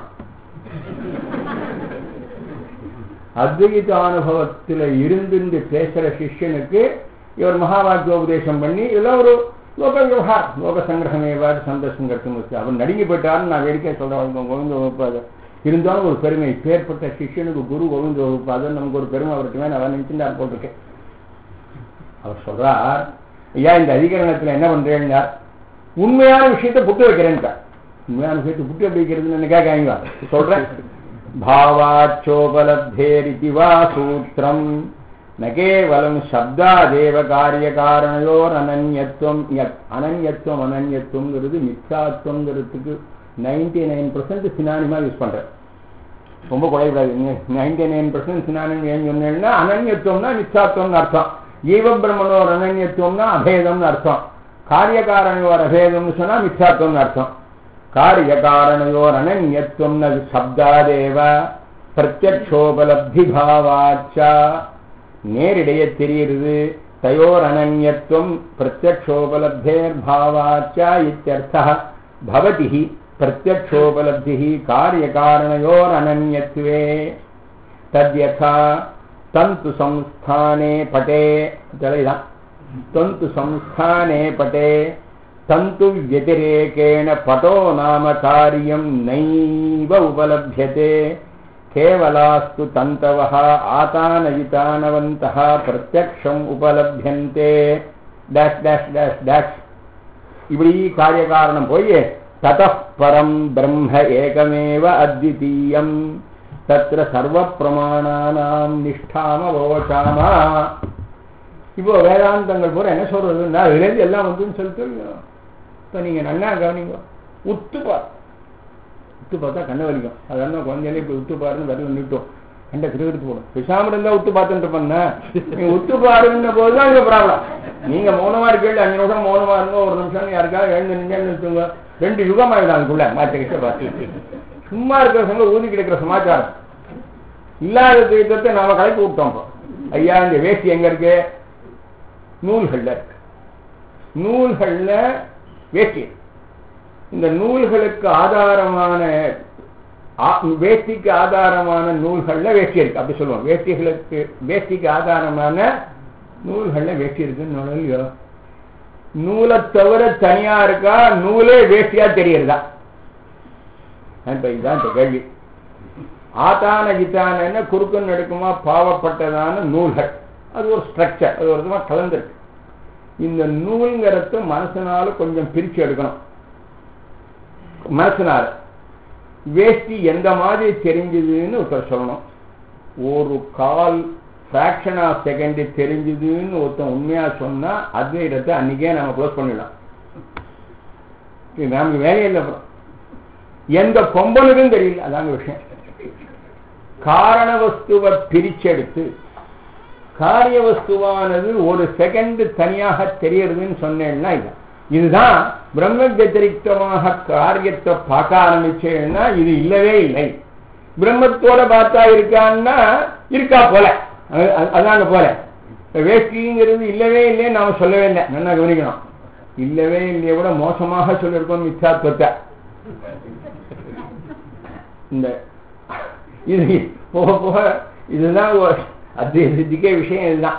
அத்வைத அனுபவத்தில் இருந்து பேசுற சிஷ்யனுக்கு இவர் மகாவாக்கியோபதேசம் பண்ணி இதெல்லாம் ஒரு லோக விவகார் லோக சங்கிரகமேவாது சந்தோஷம் கட்டும் வச்சு அவர் நடுங்கி போயிட்டாருன்னு நான் வேடிக்கை சொல்றேன் கோவிந்த வகுப்பாதர் இருந்தாலும் ஒரு பெருமை பேர்பட்ட சிஷ்யனுக்கு குரு கோவிந்த வகுப்பாதர் நமக்கு ஒரு பெருமை அவருக்கு மேல அவர் நினைச்சுட்டார் போட்டிருக்கேன் அவர் சொல்றார் ஐயா இந்த அதிகரணத்துல என்ன பண்றேன்னார் உண்மையான விஷயத்தை புட்டு வைக்கிறேன்ட்டார் உண்மையான விஷயத்தை புட்டு எப்படி வைக்கிறதுன்னு என்ன கேட்காங்க சொல்றேன் भावाच्चोपलब्धेरिति वा सूत्रम् न केवलं शब्दादेव कार्यकारणयोरनन्यत्वं यत् அனன்யத்துவம் அனன்யத்துவங்கிறது மித்யாத்துவங்கிறதுக்கு நைன்டி நைன் பர்சன்ட் சினானிமா யூஸ் பண்றேன் ரொம்ப குறைவிடாது நைன்டி நைன் பர்சன்ட் சினானிம் ஏன் சொன்னேன்னா அனன்யத்துவம்னா மித்யாத்துவம்னு அர்த்தம் ஜீவ பிரம்மனோர் அனன்யத்துவம்னா அபேதம்னு அர்த்தம் காரியகாரணியோர் அபேதம்னு சொன்னா மித்யாத்துவம்னு அர்த்தம் कार्यकारणयोर अनन्यत्वं न शब्दादेव பிரத்யக்ஷோபலப்திபாவாச்ச நேரிடையே தெரியுது தயோர் அனன்யத்துவம் பிரத்யக்ஷோபலப்தேர் பாவாச்ச இத்தியர்த்தः भवति प्रत्यक्षोपलब्धिः कार्यकारणयोर अनन्यत्वे तद्यथा तन्तु संस्थाने पटे तन्तु संस्थाने पटे तन्तु व्यतिरेकेण पटो नाम कार्यं नैव उपलभ्यते केवलास्तु तन्तवः आतानयितानवन्तः प्रत्यक्षम् उपलभ्यन्ते डैश् डैश् डैश् डैश् இப்படி காரியகாரணம் போய் ததः பரம் பிரம்ம ஏகமேவ அத்விதீயம் தத்திர சர்வ பிரமாணானாம் நிஷ்டாமவோச்சாமா இப்போ வேதாந்தங்கள் பூரா என்ன சொல்றதுன்னா அதுலேருந்து எல்லாம் வந்துன்னு சொல்லிட்டு இப்போ நீங்க நல்லா கவனிங்க உத்துப்பா உத்து பார்த்தா கண்ணை வலிக்கும் அதெல்லாம் குழந்தையில இப்படி உத்து பாருன்னு விரல நிட்டோம் கண்ட கிருகிட்டு போடும் பிசாம இருந்தா உத்து பார்த்துட்டு பண்ண நீங்க உத்து பாருன்ன போது தான் இங்க ப்ராப்ளம் நீங்க மௌனமா இருக்கீங்க அஞ்சு நிமிஷம் மௌனமா இருங்க ஒரு நிமிஷம் யாருக்காவது எழுந்து நின்று வச்சுங்க ரெண்டு யுகம் ஆயிடும் அதுக்குள்ள மாற்ற கிட்ட பார்த்து சும்மா இருக்கிற சங்க ஊதி கிடைக்கிற சமாச்சாரம் இல்லாத தீர்த்தத்தை நாம கலக்கி விட்டோம் இப்போ. ஐயா இந்த வேஷ்டி எங்க இருக்கு நூல்கள்ல இருக்கு நூல்கள்ல வேஷ்டி இந்த நூல்களுக்கு ஆதாரமான ஆ- வேஷ்டிக்கு ஆதாரமான நூல்கள்ல வேஷ்டி இருக்கு அப்படி சொல்லுவோம் வேஷ்டிகளுக்கு வேஷ்டிக்கு ஆதாரமான நூல்கள்ல வேஷ்டி இருக்குன்னு இல்லையோ நூலை தவிர தனியா இருக்கா நூலே வேஷ்டியா தெரியறதா இப்ப இதுதான் இந்த கேள்வி ஆத்தான கித்தான குறுக்கு நடுக்குமா பாவப்பட்டதான நூல்கள் அது ஒரு ஸ்ட்ரக்சர் அது ஒரு விதமா கலந்துருக்கு இந்த நூல்ங்கிறத மனசனால கொஞ்சம் பிரிச்சு எடுக்கணும் மனசனால வேஷ்டி எந்த மாதிரி தெரிஞ்சதுன்னு ஒருத்தர் சொல்லணும் ஒரு கால் ஃபிராக்ஷன் ஆஃப் செகண்ட் தெரிஞ்சதுன்னு ஒருத்தன் உண்மையா சொன்னா அத்வைதத்தை அன்னைக்கே நம்ம க்ளோஸ் பண்ணிடலாம் இது நமக்கு வேலையே இல்லை அப்புறம் எந்த கொம்பனுக்கும் தெரியல அதாங்க விஷயம் காரண வஸ்துவை பிரிச்செடுத்து காரிய வஸ்துவானது ஒரு செகண்ட் தனியாக தெரியறதுன்னு சொன்னேன்னா இது இதுதான் பிரம்ம வத்திரிக்தமாக காரியத்தை பார்க்க ஆரம்பிச்சேன்னா இது இல்லவே இல்லை பிரம்மத்தோட பார்த்தா இருக்கான்னா இருக்கா போல அது- அது- அதாங்க போல வேஷ்டிங்கிறது இல்லவே இல்லைன்னு நாம சொல்லவே இல்லை நல்லா கவனிக்கணும் இல்லவே இல்லையை விட மோசமாக சொல்லியிருக்கோம் மிச்சாத்வத்தை இந்த இது போக போக இதுதான் ஒரு அத்வைத சித்திக்கே விஷயம் இதுதான்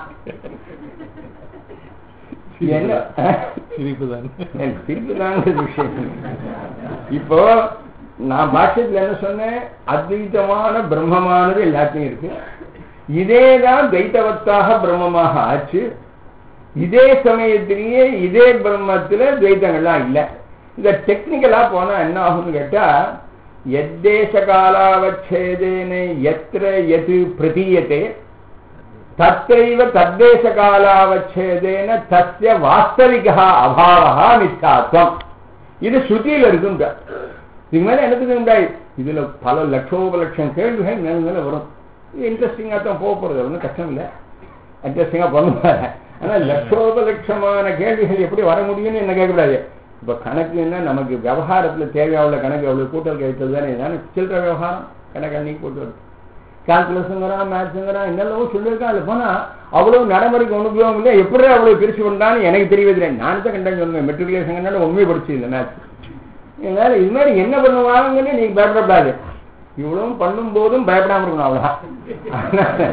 என்ன சிரிப்பு தான் எனக்கு சிரிப்புதாங்கிறது விஷயம் இப்போ நான் பாஷ்யத்துல என்ன சொன்னேன் அத்வைதமான பிரம்மமானது எல்லாத்தையும் இருக்கு இதே தான் துவைத்தவத்தாக பிரம்மமாக ஆச்சு இதே சமயத்திலேயே இதே பிரம்மத்துல துவைத்தங்கள்லாம் இல்லை இந்த டெக்னிக்கலா போனா என்ன ஆகும்னு கேட்டா எத்தேச காலாவச்சேதேன எத்திர எது பிரதீயத்தே தத்தைவ தத்தேச காலாவச்சேதேன தஸ்ய வாஸ்தவிகா அபாவா மித்தாத்வம் இது ஸ்ருதியில இருக்குங்க இதுக்கு மேல என்னத்துக்கு உண்டாய் இதுல பல லட்சோப லட்சம் கேள்விகள் மேல மேல வரும் இது இன்ட்ரெஸ்டிங்கா தான் போக போறது ஒன்றும் கஷ்டம் இல்லை இன்ட்ரெஸ்டிங்கா பண்ணுவாங்க ஆனா லட்சோப லட்சமான கேள்விகள் எப்படி வர முடியும்னு என்ன கேட்கக்கூடாது இப்ப கணக்குன்னா நமக்கு விவகாரத்துல தேவையான கணக்கு அவ்வளவு கூட்டல் கழித்தது தானே தானே சில்லற விவகாரம் கணக்கு அன்னைக்கு போட்டு வருது கால்குலேஷங்கிறான் மேத்ஸுங்கிறான் என்னெல்லாம் சொல்லியிருக்கான் அதில் போனா அவ்வளவு நடைமுறைக்கு அனுபவம் இல்லை எப்படி அவ்வளவு பிரிச்சு கொண்டான்னு எனக்கு தெரியவதில்லை நான் தான் கண்டேன் சொன்னேன் மெட்ரிகுலேஷன் உண்மை படிச்சு இந்த மேத்ஸ் இதனால இது மாதிரி என்ன பண்ணுவாங்கன்னு நீங்க பயப்படக்கூடாது இவ்வளவும் பண்ணும் போதும் பயப்படாம இருக்கணும் அவ்வளவுதான்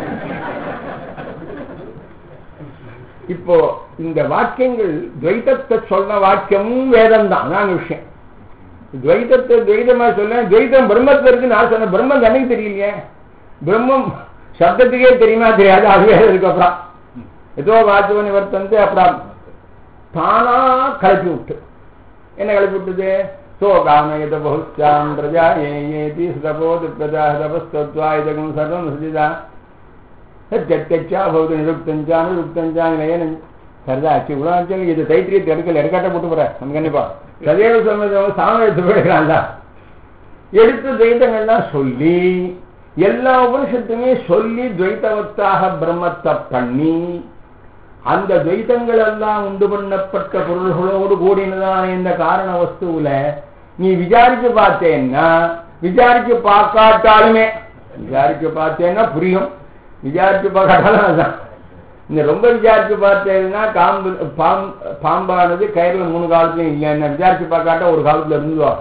இப்போ இந்த வாக்கியங்கள் துவைத்தத்தை சொன்ன வாக்கியமும் வேதம் தான் அதான் விஷயம் துவைத்தத்தை துவைதமா சொல்ல துவைத்தம் பிரம்மத்துல இருக்கு நான் சொன்ன பிரம்மம் தனக்கு தெரியலையே பிரம்மம் சப்தத்துக்கே தெரியுமா தெரியாது அதுவே இருக்கு அப்புறம் ஏதோ வாச்சுவ நிவர்த்தந்து அப்புறம் தானா கலப்பி விட்டு என்ன கலப்பி விட்டது சோ காமயத பகுச்சாம் பிரஜா ஏதி சுதபோது பிரஜா தபஸ்தத்வா இதகம் சர்வம் சுஜிதா சத்தியச்சா பௌத நிருப்தஞ்சா நிருப்தஞ்சா நிலையன் சரிதாச்சு இவ்வளோ இது தைத்திரியத்தை எடுக்கல எடுக்காட்ட போட்டு போற நம்ம கண்டிப்பா சதேவ சம்மதம் சாமி எடுத்து போயிடுறான்டா எடுத்து துவைத்தங்கள்லாம் சொல்லி எல்லா உபனிஷத்துமே சொல்லி துவைத்தவத்தாக பிரம்மத்தை பண்ணி அந்த துவைத்தங்கள் எல்லாம் உண்டு பண்ணப்பட்ட பொருள்களோடு கூடினதான இந்த காரண வஸ்துவுல நீ விசாரிச்சு பார்த்தேன்னா விசாரிச்சு பார்க்காட்டாலுமே விசாரிச்சு பார்த்தேன்னா புரியும் விசாரிச்சு பார்க்காட்டாலும் அதுதான் இந்த ரொம்ப விசாரிச்சு பார்த்தேன்னா காம்பு பாம் பாம்பானது கயிறுல மூணு காலத்துலயும் இல்லைன்னா விசாரிச்சு பார்க்காட்டா ஒரு காலத்துல இருந்துவா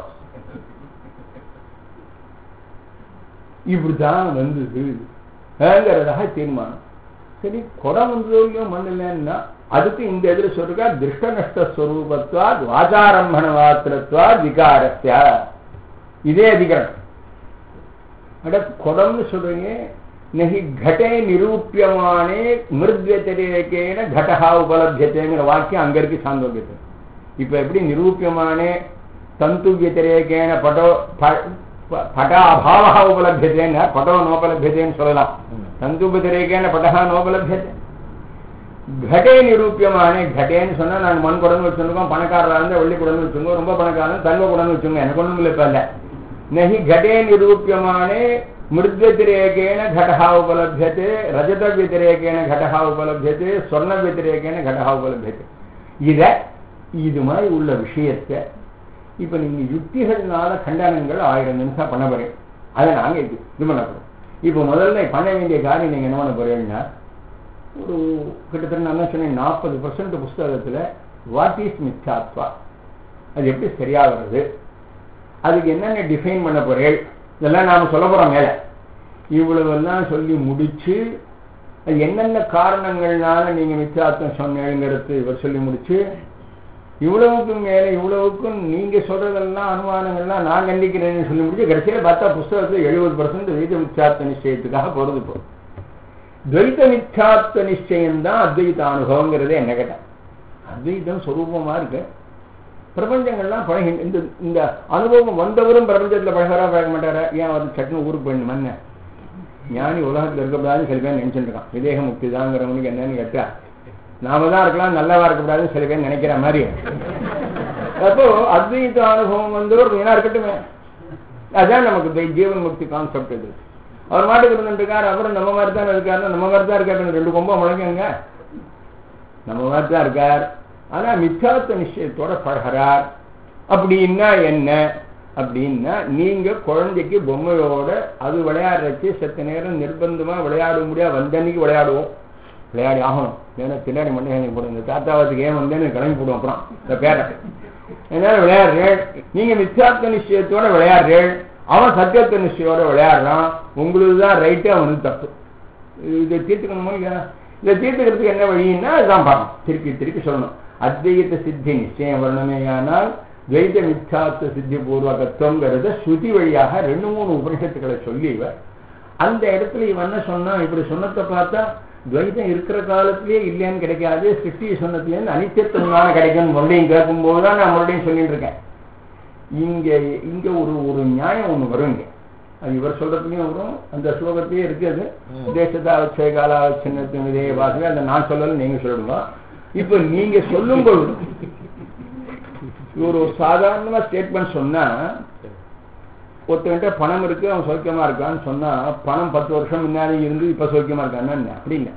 இப்படிதான் வந்தது ஏங்கிறதாக தீர்மானம் சரி குடம் வந்ததோ இல்லையோ மண்ணில்லைன்னா அதுக்கு இந்த எதிர சொல்றா திருஷ்ட நஷ்ட ஸ்வரூபத்வா வாச்சாரம்பண மாத்திரத்வா விகாரஸ்யா இதே அதிகரணம் அட குடம்னு சொல்றீங்க நகி கடே நிரூபியமானே மிருத்வத்திரேக்கேன கடகா உபலபியத்தைங்கிற வாக்கியம் அங்க இருக்கு சாந்தோக்கியத்தை இப்ப எப்படி நிரூபியமானே தந்து வியத்திரேக்கேன பட்டோ பட அபாவா உபலபியத்தேன்னு பட்டோ நோபலபியத்தேன்னு சொல்லலாம் தந்து வியத்திரேக்கேன பட்டகா நோபலபியத்தை கடே நிரூபியமானே கடேன்னு சொன்னா நாங்க மண் குடம்னு வச்சிருக்கோம் பணக்காரரா இருந்தா வெள்ளி குடம்னு வச்சுக்கோங்க ரொம்ப பணக்காரன் தங்க குடம்னு வச்சுக்கோங்க எனக்கு ஒண்ணும் இல்லை இப்ப இல்ல நகி கடே நிரூபியமானே மிருத் வத்திரேகேன கடஹா உபலபியதே ரஜத வத்திரேகேன கடஹா உபலபியதே சொர்ண வத்திரேகேன கடஹா உபலபியதே இத இது மாதிரி உள்ள விஷயத்தை இப்ப நீங்க யுக்திகள்னால கண்டனங்கள் ஆயிரம் நிமிஷம் பண்ண போறேன் அதை நாங்க இது இது பண்ண போறோம் இப்ப முதல்ல பண்ண வேண்டிய காரியம் நீங்க என்ன பண்ண போறீங்கன்னா ஒரு கிட்டத்தட்ட நான் என்ன சொன்னேன் நாற்பது பர்சன்ட் புஸ்தகத்துல வாட் இஸ் மிச்சாத்வா அது எப்படி சரியா வருது அதுக்கு என்னென்ன டிஃபைன் பண்ண போறேன் இதெல்லாம் நாம சொல்ல போறோம் மேல இவ்வளவெல்லாம் சொல்லி முடிச்சு அது என்னென்ன காரணங்கள்னால நீங்க மிச்சாத்வம் சொன்னேங்கிறது இவர் சொல்லி முடிச்சு இவ்வளவுக்கும் மேல இவ்வளவுக்கும் நீங்க சொல்றதெல்லாம் அனுமானங்கள்லாம் நான் கண்டிக்கிறேன்னு சொல்லி முடிச்சு கடைசியில பார்த்தா புஸ்தகத்துல எழுபது பர்சன்ட் துவைத மிச்சாத்வ நிச்சயத்துக்காக போறது இப்போ துவைத மிச்சாத்வ நிச்சயம் தான் அத்வைத அனுபவங்கிறதே என்ன கேட்டேன் அத்வைதம் சொரூபமா இருக்கு பிரபஞ்சங்கள்லாம் பழகி இந்த இந்த அனுபவம் வந்தவரும் பிரபஞ்சத்துல பழகிறா பழக மாட்டாரா ஏன் அவர் சட்டுன்னு ஊருக்கு போயிடணும் என்ன ஞானி உலகத்துல இருக்கக்கூடாதுன்னு சில பேர் நினைச்சுட்டு இருக்கான் விதேக முக்தி தாங்கிறவனுக்கு என்னன்னு கேட்டா நாம தான் இருக்கலாம் நல்லவா இருக்கக்கூடாதுன்னு சில பேர் நினைக்கிற மாதிரி அப்போ அத்வைத அனுபவம் வந்தவர் வீணா இருக்கட்டுமே அதான் நமக்கு தை- ஜீவன் முக்தி கான்செப்ட் இது அவர் மாட்டுக்கு இருந்துட்டு இருக்காரு அப்புறம் நம்ம மாதிரி தான் இருக்காரு நம்ம மாதிரி தான் இருக்காரு ரெண்டு கொம்பம் முளைக்குங்க நம்ம மாதிரி தான் இருக்கார் ஆனா மிச்சாத்த நிச்சயத்தோட பழகிறார் அப்படின்னா என்ன அப்படின்னா நீங்க குழந்தைக்கு பொம்மையோட அது விளையாடுறச்சு செத்த நேரம் நிர்பந்தமா விளையாட முடியாது வந்தன்னைக்கு விளையாடுவோம் விளையாடி ஆகணும் ஏன்னா பின்னாடி மண்டை போடும் இந்த தாத்தாவத்துக்கு ஏன் வந்தேன்னு கிளம்பி போடுவோம் அப்புறம் இந்த பேரை அதனால விளையாடுறேன் நீங்க மிச்சாத்த நிச்சயத்தோட விளையாடுறேன் அவன் சத்தியத்த நிச்சயோட விளையாடுறான் உங்களுக்கு தான் ரைட்டு அவனுக்கு தப்பு இதை தீர்த்துக்கணுமோ இல்லையா இதை தீர்த்துக்கிறதுக்கு என்ன வழின்னா இதுதான் பார்க்கணும் திருப்பி திருப்பி சொல்லணும் அத்வைத சித்தி நிச்சயம் வரணுமேயானால் துவைத மிச்சாத்த சித்தி பூர்வகத்துவங்கிறத ஸ்ருதி வழியாக ரெண்டு மூணு உபனிஷத்துக்களை சொல்லி இவர் அந்த இடத்துல இவன் என்ன சொன்னா இப்படி சொன்னதை பார்த்தா துவைதம் இருக்கிற காலத்திலேயே இல்லைன்னு கிடைக்காது சிருஷ்டி சொன்னதுலேருந்து அனித்தியத்துவமான கிடைக்கும் மறுபடியும் கேட்கும்போது தான் நான் மறுபடியும் சொல்லிட்டு இருக்கேன் இங்க இங்க ஒரு ஒரு நியாயம் ஒண்ணு வரும் இங்க அது இவர் சொல்றதுலயும் வரும் அந்த ஸ்லோகத்திலேயே இருக்கு அது தேசதாவச்சே காலாவச்சின்னத்தின் இதே வாசனை அந்த நான் சொல்லல நீங்க சொல்லுங்க இப்ப நீங்க சொல்லும் பொழுது இவர் ஒரு சாதாரணமா ஸ்டேட்மெண்ட் சொன்னா ஒருத்தன்ட்ட பணம் இருக்கு அவன் சௌக்கியமா இருக்கான்னு சொன்னா பணம் பத்து வருஷம் முன்னாடி இருந்து இப்ப சௌக்கியமா இருக்கான்னு என்ன? அப்படி இல்லை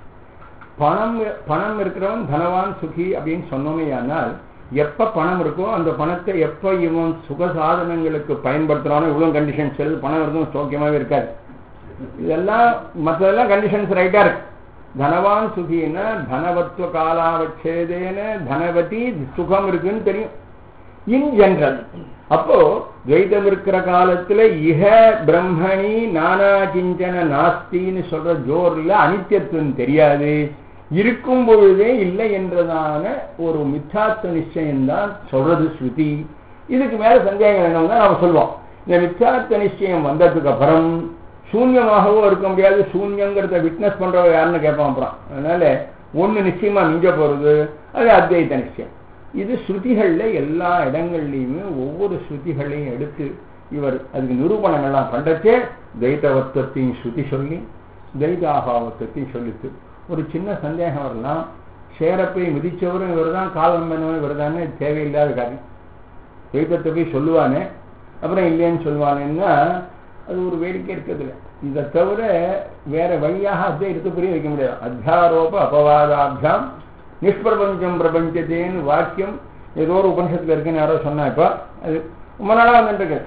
பணம் பணம் இருக்கிறவன் தனவான் சுகி அப்படின்னு சொன்னோமே ஆனால் எப்ப பணம் இருக்கோ அந்த பணத்தை எப்ப இவன் சுக சாதனங்களுக்கு பயன்படுத்துறானோ இவ்வளவு கண்டிஷன்ஸ் எழுது பணம் இருக்கும் சௌக்கியமாவே இருக்காது இதெல்லாம் மற்றதெல்லாம் கண்டிஷன்ஸ் ரைட்டா இருக்கு தனவான் சுகின்னா தனவத்துவ காலாவச்சேதேன தனவதி சுகம் இருக்குன்னு தெரியும் இன் ஜெனரல் அப்போ துவைதம் இருக்கிற காலத்துல இஹ பிரம்மணி நானா கிஞ்சன நாஸ்தின்னு சொல்ற ஜோர்ல அனித்தியத்துவம் தெரியாது இருக்கும் பொழுதே இல்லை என்றதான ஒரு மித்தார்த்த நிச்சயம்தான் சொல்றது ஸ்ருதி இதுக்கு மேல சந்தேகம் என்னன்னா நாம சொல்லுவோம் இந்த மித்தார்த்த நிச்சயம் வந்ததுக்கு அப்புறம் சூன்யமாகவோ இருக்க முடியாது சூன்யங்கிறத விட்னஸ் பண்றவங்க யாருன்னு கேட்பான் அப்புறம் அதனால ஒண்ணு நிச்சயமா மிஞ்ச போறது அது அத்வைத நிச்சயம் இது ஸ்ருதிகள்ல எல்லா இடங்கள்லையுமே ஒவ்வொரு ஸ்ருதிகளையும் எடுத்து இவர் அதுக்கு நிரூபணங்கள்லாம் பண்றச்சே துவைத்தவத்துவத்தையும் ஸ்ருதி சொல்லி துவைதாபாவத்தையும் சொல்லித்து ஒரு சின்ன சந்தேகம் வரலாம் சேரப்பை மிதிச்சவரும் இவர் தான் காலம் பண்ணவரும் இவர் தானே தேவையில்லாத காரியம் துவைத்தத்தை போய் சொல்லுவானே அப்புறம் இல்லைன்னு சொல்லுவானேன்னா அது ஒரு வேடிக்கை இருக்கிறதுல இதை தவிர வேற வழியாக அத்வைதத்தை புரிய வைக்க முடியாது அத்தியாரோப அபவாதாபியாம் நிஷ்பிரபஞ்சம் பிரபஞ்சத்தேன்னு வாக்கியம் ஏதோ ஒரு உபனிஷத்துல இருக்குன்னு யாரோ சொன்னா இப்ப அது ரொம்ப நாளா வந்துட்டு இருக்கு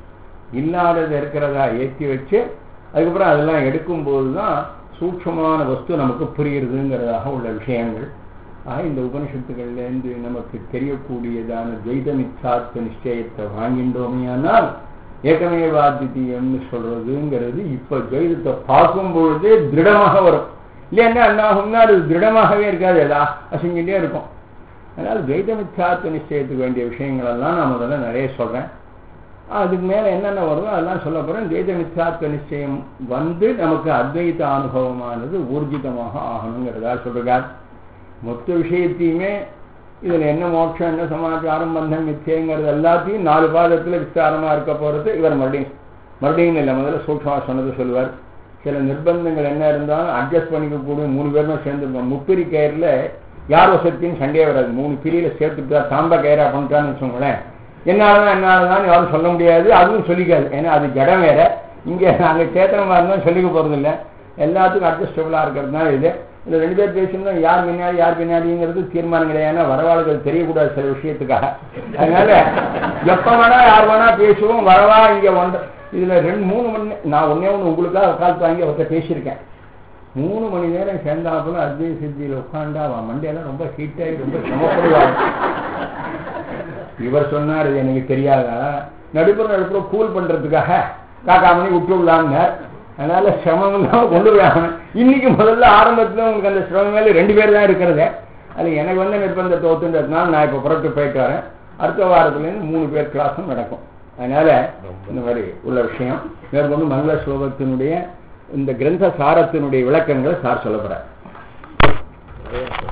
இல்லாதது இருக்கிறதா ஏற்றி வச்சு அதுக்கப்புறம் அதெல்லாம் எடுக்கும்போது தான் சூட்சமான வஸ்து நமக்கு புரியுறதுங்கிறதாக உள்ள விஷயங்கள் ஆக இந்த உபனிஷத்துகள்லேருந்து நமக்கு தெரியக்கூடியதான துவைத மிச்சார்த்த நிச்சயத்தை வாங்கின்றோமையானால் ஏகமேவாதித்தியம்னு சொல்றதுங்கிறது இப்ப துவைதத்தை பார்க்கும் பொழுதே திருடமாக வரும் இல்லைன்னா என்னாகும்னா அது திருடமாகவே இருக்காது எதா அசிங்கிட்டே இருக்கும் அதனால துவைத மிச்சார்த்த நிச்சயத்துக்கு வேண்டிய விஷயங்கள் எல்லாம் நான் முதல்ல நிறைய சொல்றேன் அதுக்கு மேல என்னென்ன வருதோ அதெல்லாம் சொல்ல போறேன் துவைத மிச்சார்த்த நிச்சயம் வந்து நமக்கு அத்வைத அனுபவமானது ஊர்ஜிதமாக ஆகணுங்கிறதா சொல்றார் மொத்த விஷயத்தையுமே இதுல என்ன மோட்சம் என்ன சமாச்சாரம் பந்தம் மிச்சயங்கிறது எல்லாத்தையும் நாலு பாதத்துல விஸ்தாரமா இருக்க போறது இவர் மறுபடியும் மறுபடியும் இல்லை முதல்ல சூட்சமா சொன்னது சொல்லுவார் சில நிர்பந்தங்கள் என்ன இருந்தாலும் அட்ஜஸ்ட் பண்ணிக்க கூடிய மூணு பேருமே சேர்ந்துருக்கோம் முப்பிரி கயிறுல யார் வசத்தின்னு சண்டே வராது மூணு பிரியில சேர்த்துட்டா தாம்ப கயிறா பண்ணிட்டான்னு வச்சுக்கோங்களேன் என்னாலதான் என்னாலதான் யாரும் சொல்ல முடியாது அதுவும் சொல்லிக்காது ஏன்னா அது ஜடம் வேற இங்க நாங்க சேத்தனமா இருந்தாலும் சொல்லிக்க போறது இல்ல எல்லாத்துக்கும் அட்ஜஸ்டபிளா இருக்கிறது தான் இது இந்த ரெண்டு பேர் பேசணும் யார் முன்னாடி யார் பின்னாடிங்கிறது தீர்மானம் கிடையாது ஏன்னா வரவாளுகள் தெரியக்கூடாது சில விஷயத்துக்காக அதனால எப்ப வேணா யார் வேணா பேசுவோம் வரவா இங்க ஒன்று இதுல ரெண்டு மூணு மணி நே- நான் ஒன்னே ஒண்ணு உங்களுக்காக கால் வாங்கி அவர்கிட்ட பேசியிருக்கேன் மூணு மணி நேரம் சேர்ந்தாப்புல அத்வை சித்தியில் உட்காண்டா அவன் மண்டையெல்லாம் ரொம்ப ஹீட் ஆகி ரொம்ப சிரமப்படுவாங்க இவர் சொன்னார் இது எனக்கு தெரியாதா நடுப்புற நடுப்புற கூல் பண்றதுக்காக காக்கா மணி விட்டு விடலாம்னார் அதனால சிரமம் தான் கொண்டு போய் ஆகணும் இன்னைக்கு முதல்ல ஆரம்பத்துல உங்களுக்கு அந்த சிரமம் மேல ரெண்டு பேர் தான் இருக்கிறது அது எனக்கு வந்து நிர்பந்த தோத்துன்றதுனால நான் இப்போ புறப்பட்டு போயிட்டு வரேன் அடுத்த வாரத்துலேருந்து மூணு பேர் கிளாஸும் நடக்கும் அதனால இந்த மாதிரி உள்ள விஷயம் மேற்கொண்டு மங்கள ஸ்லோகத்தினுடைய இந்த கிரந்த சாரத்தினுடைய விளக்கங்களை சார் சொல்லப்படுறார்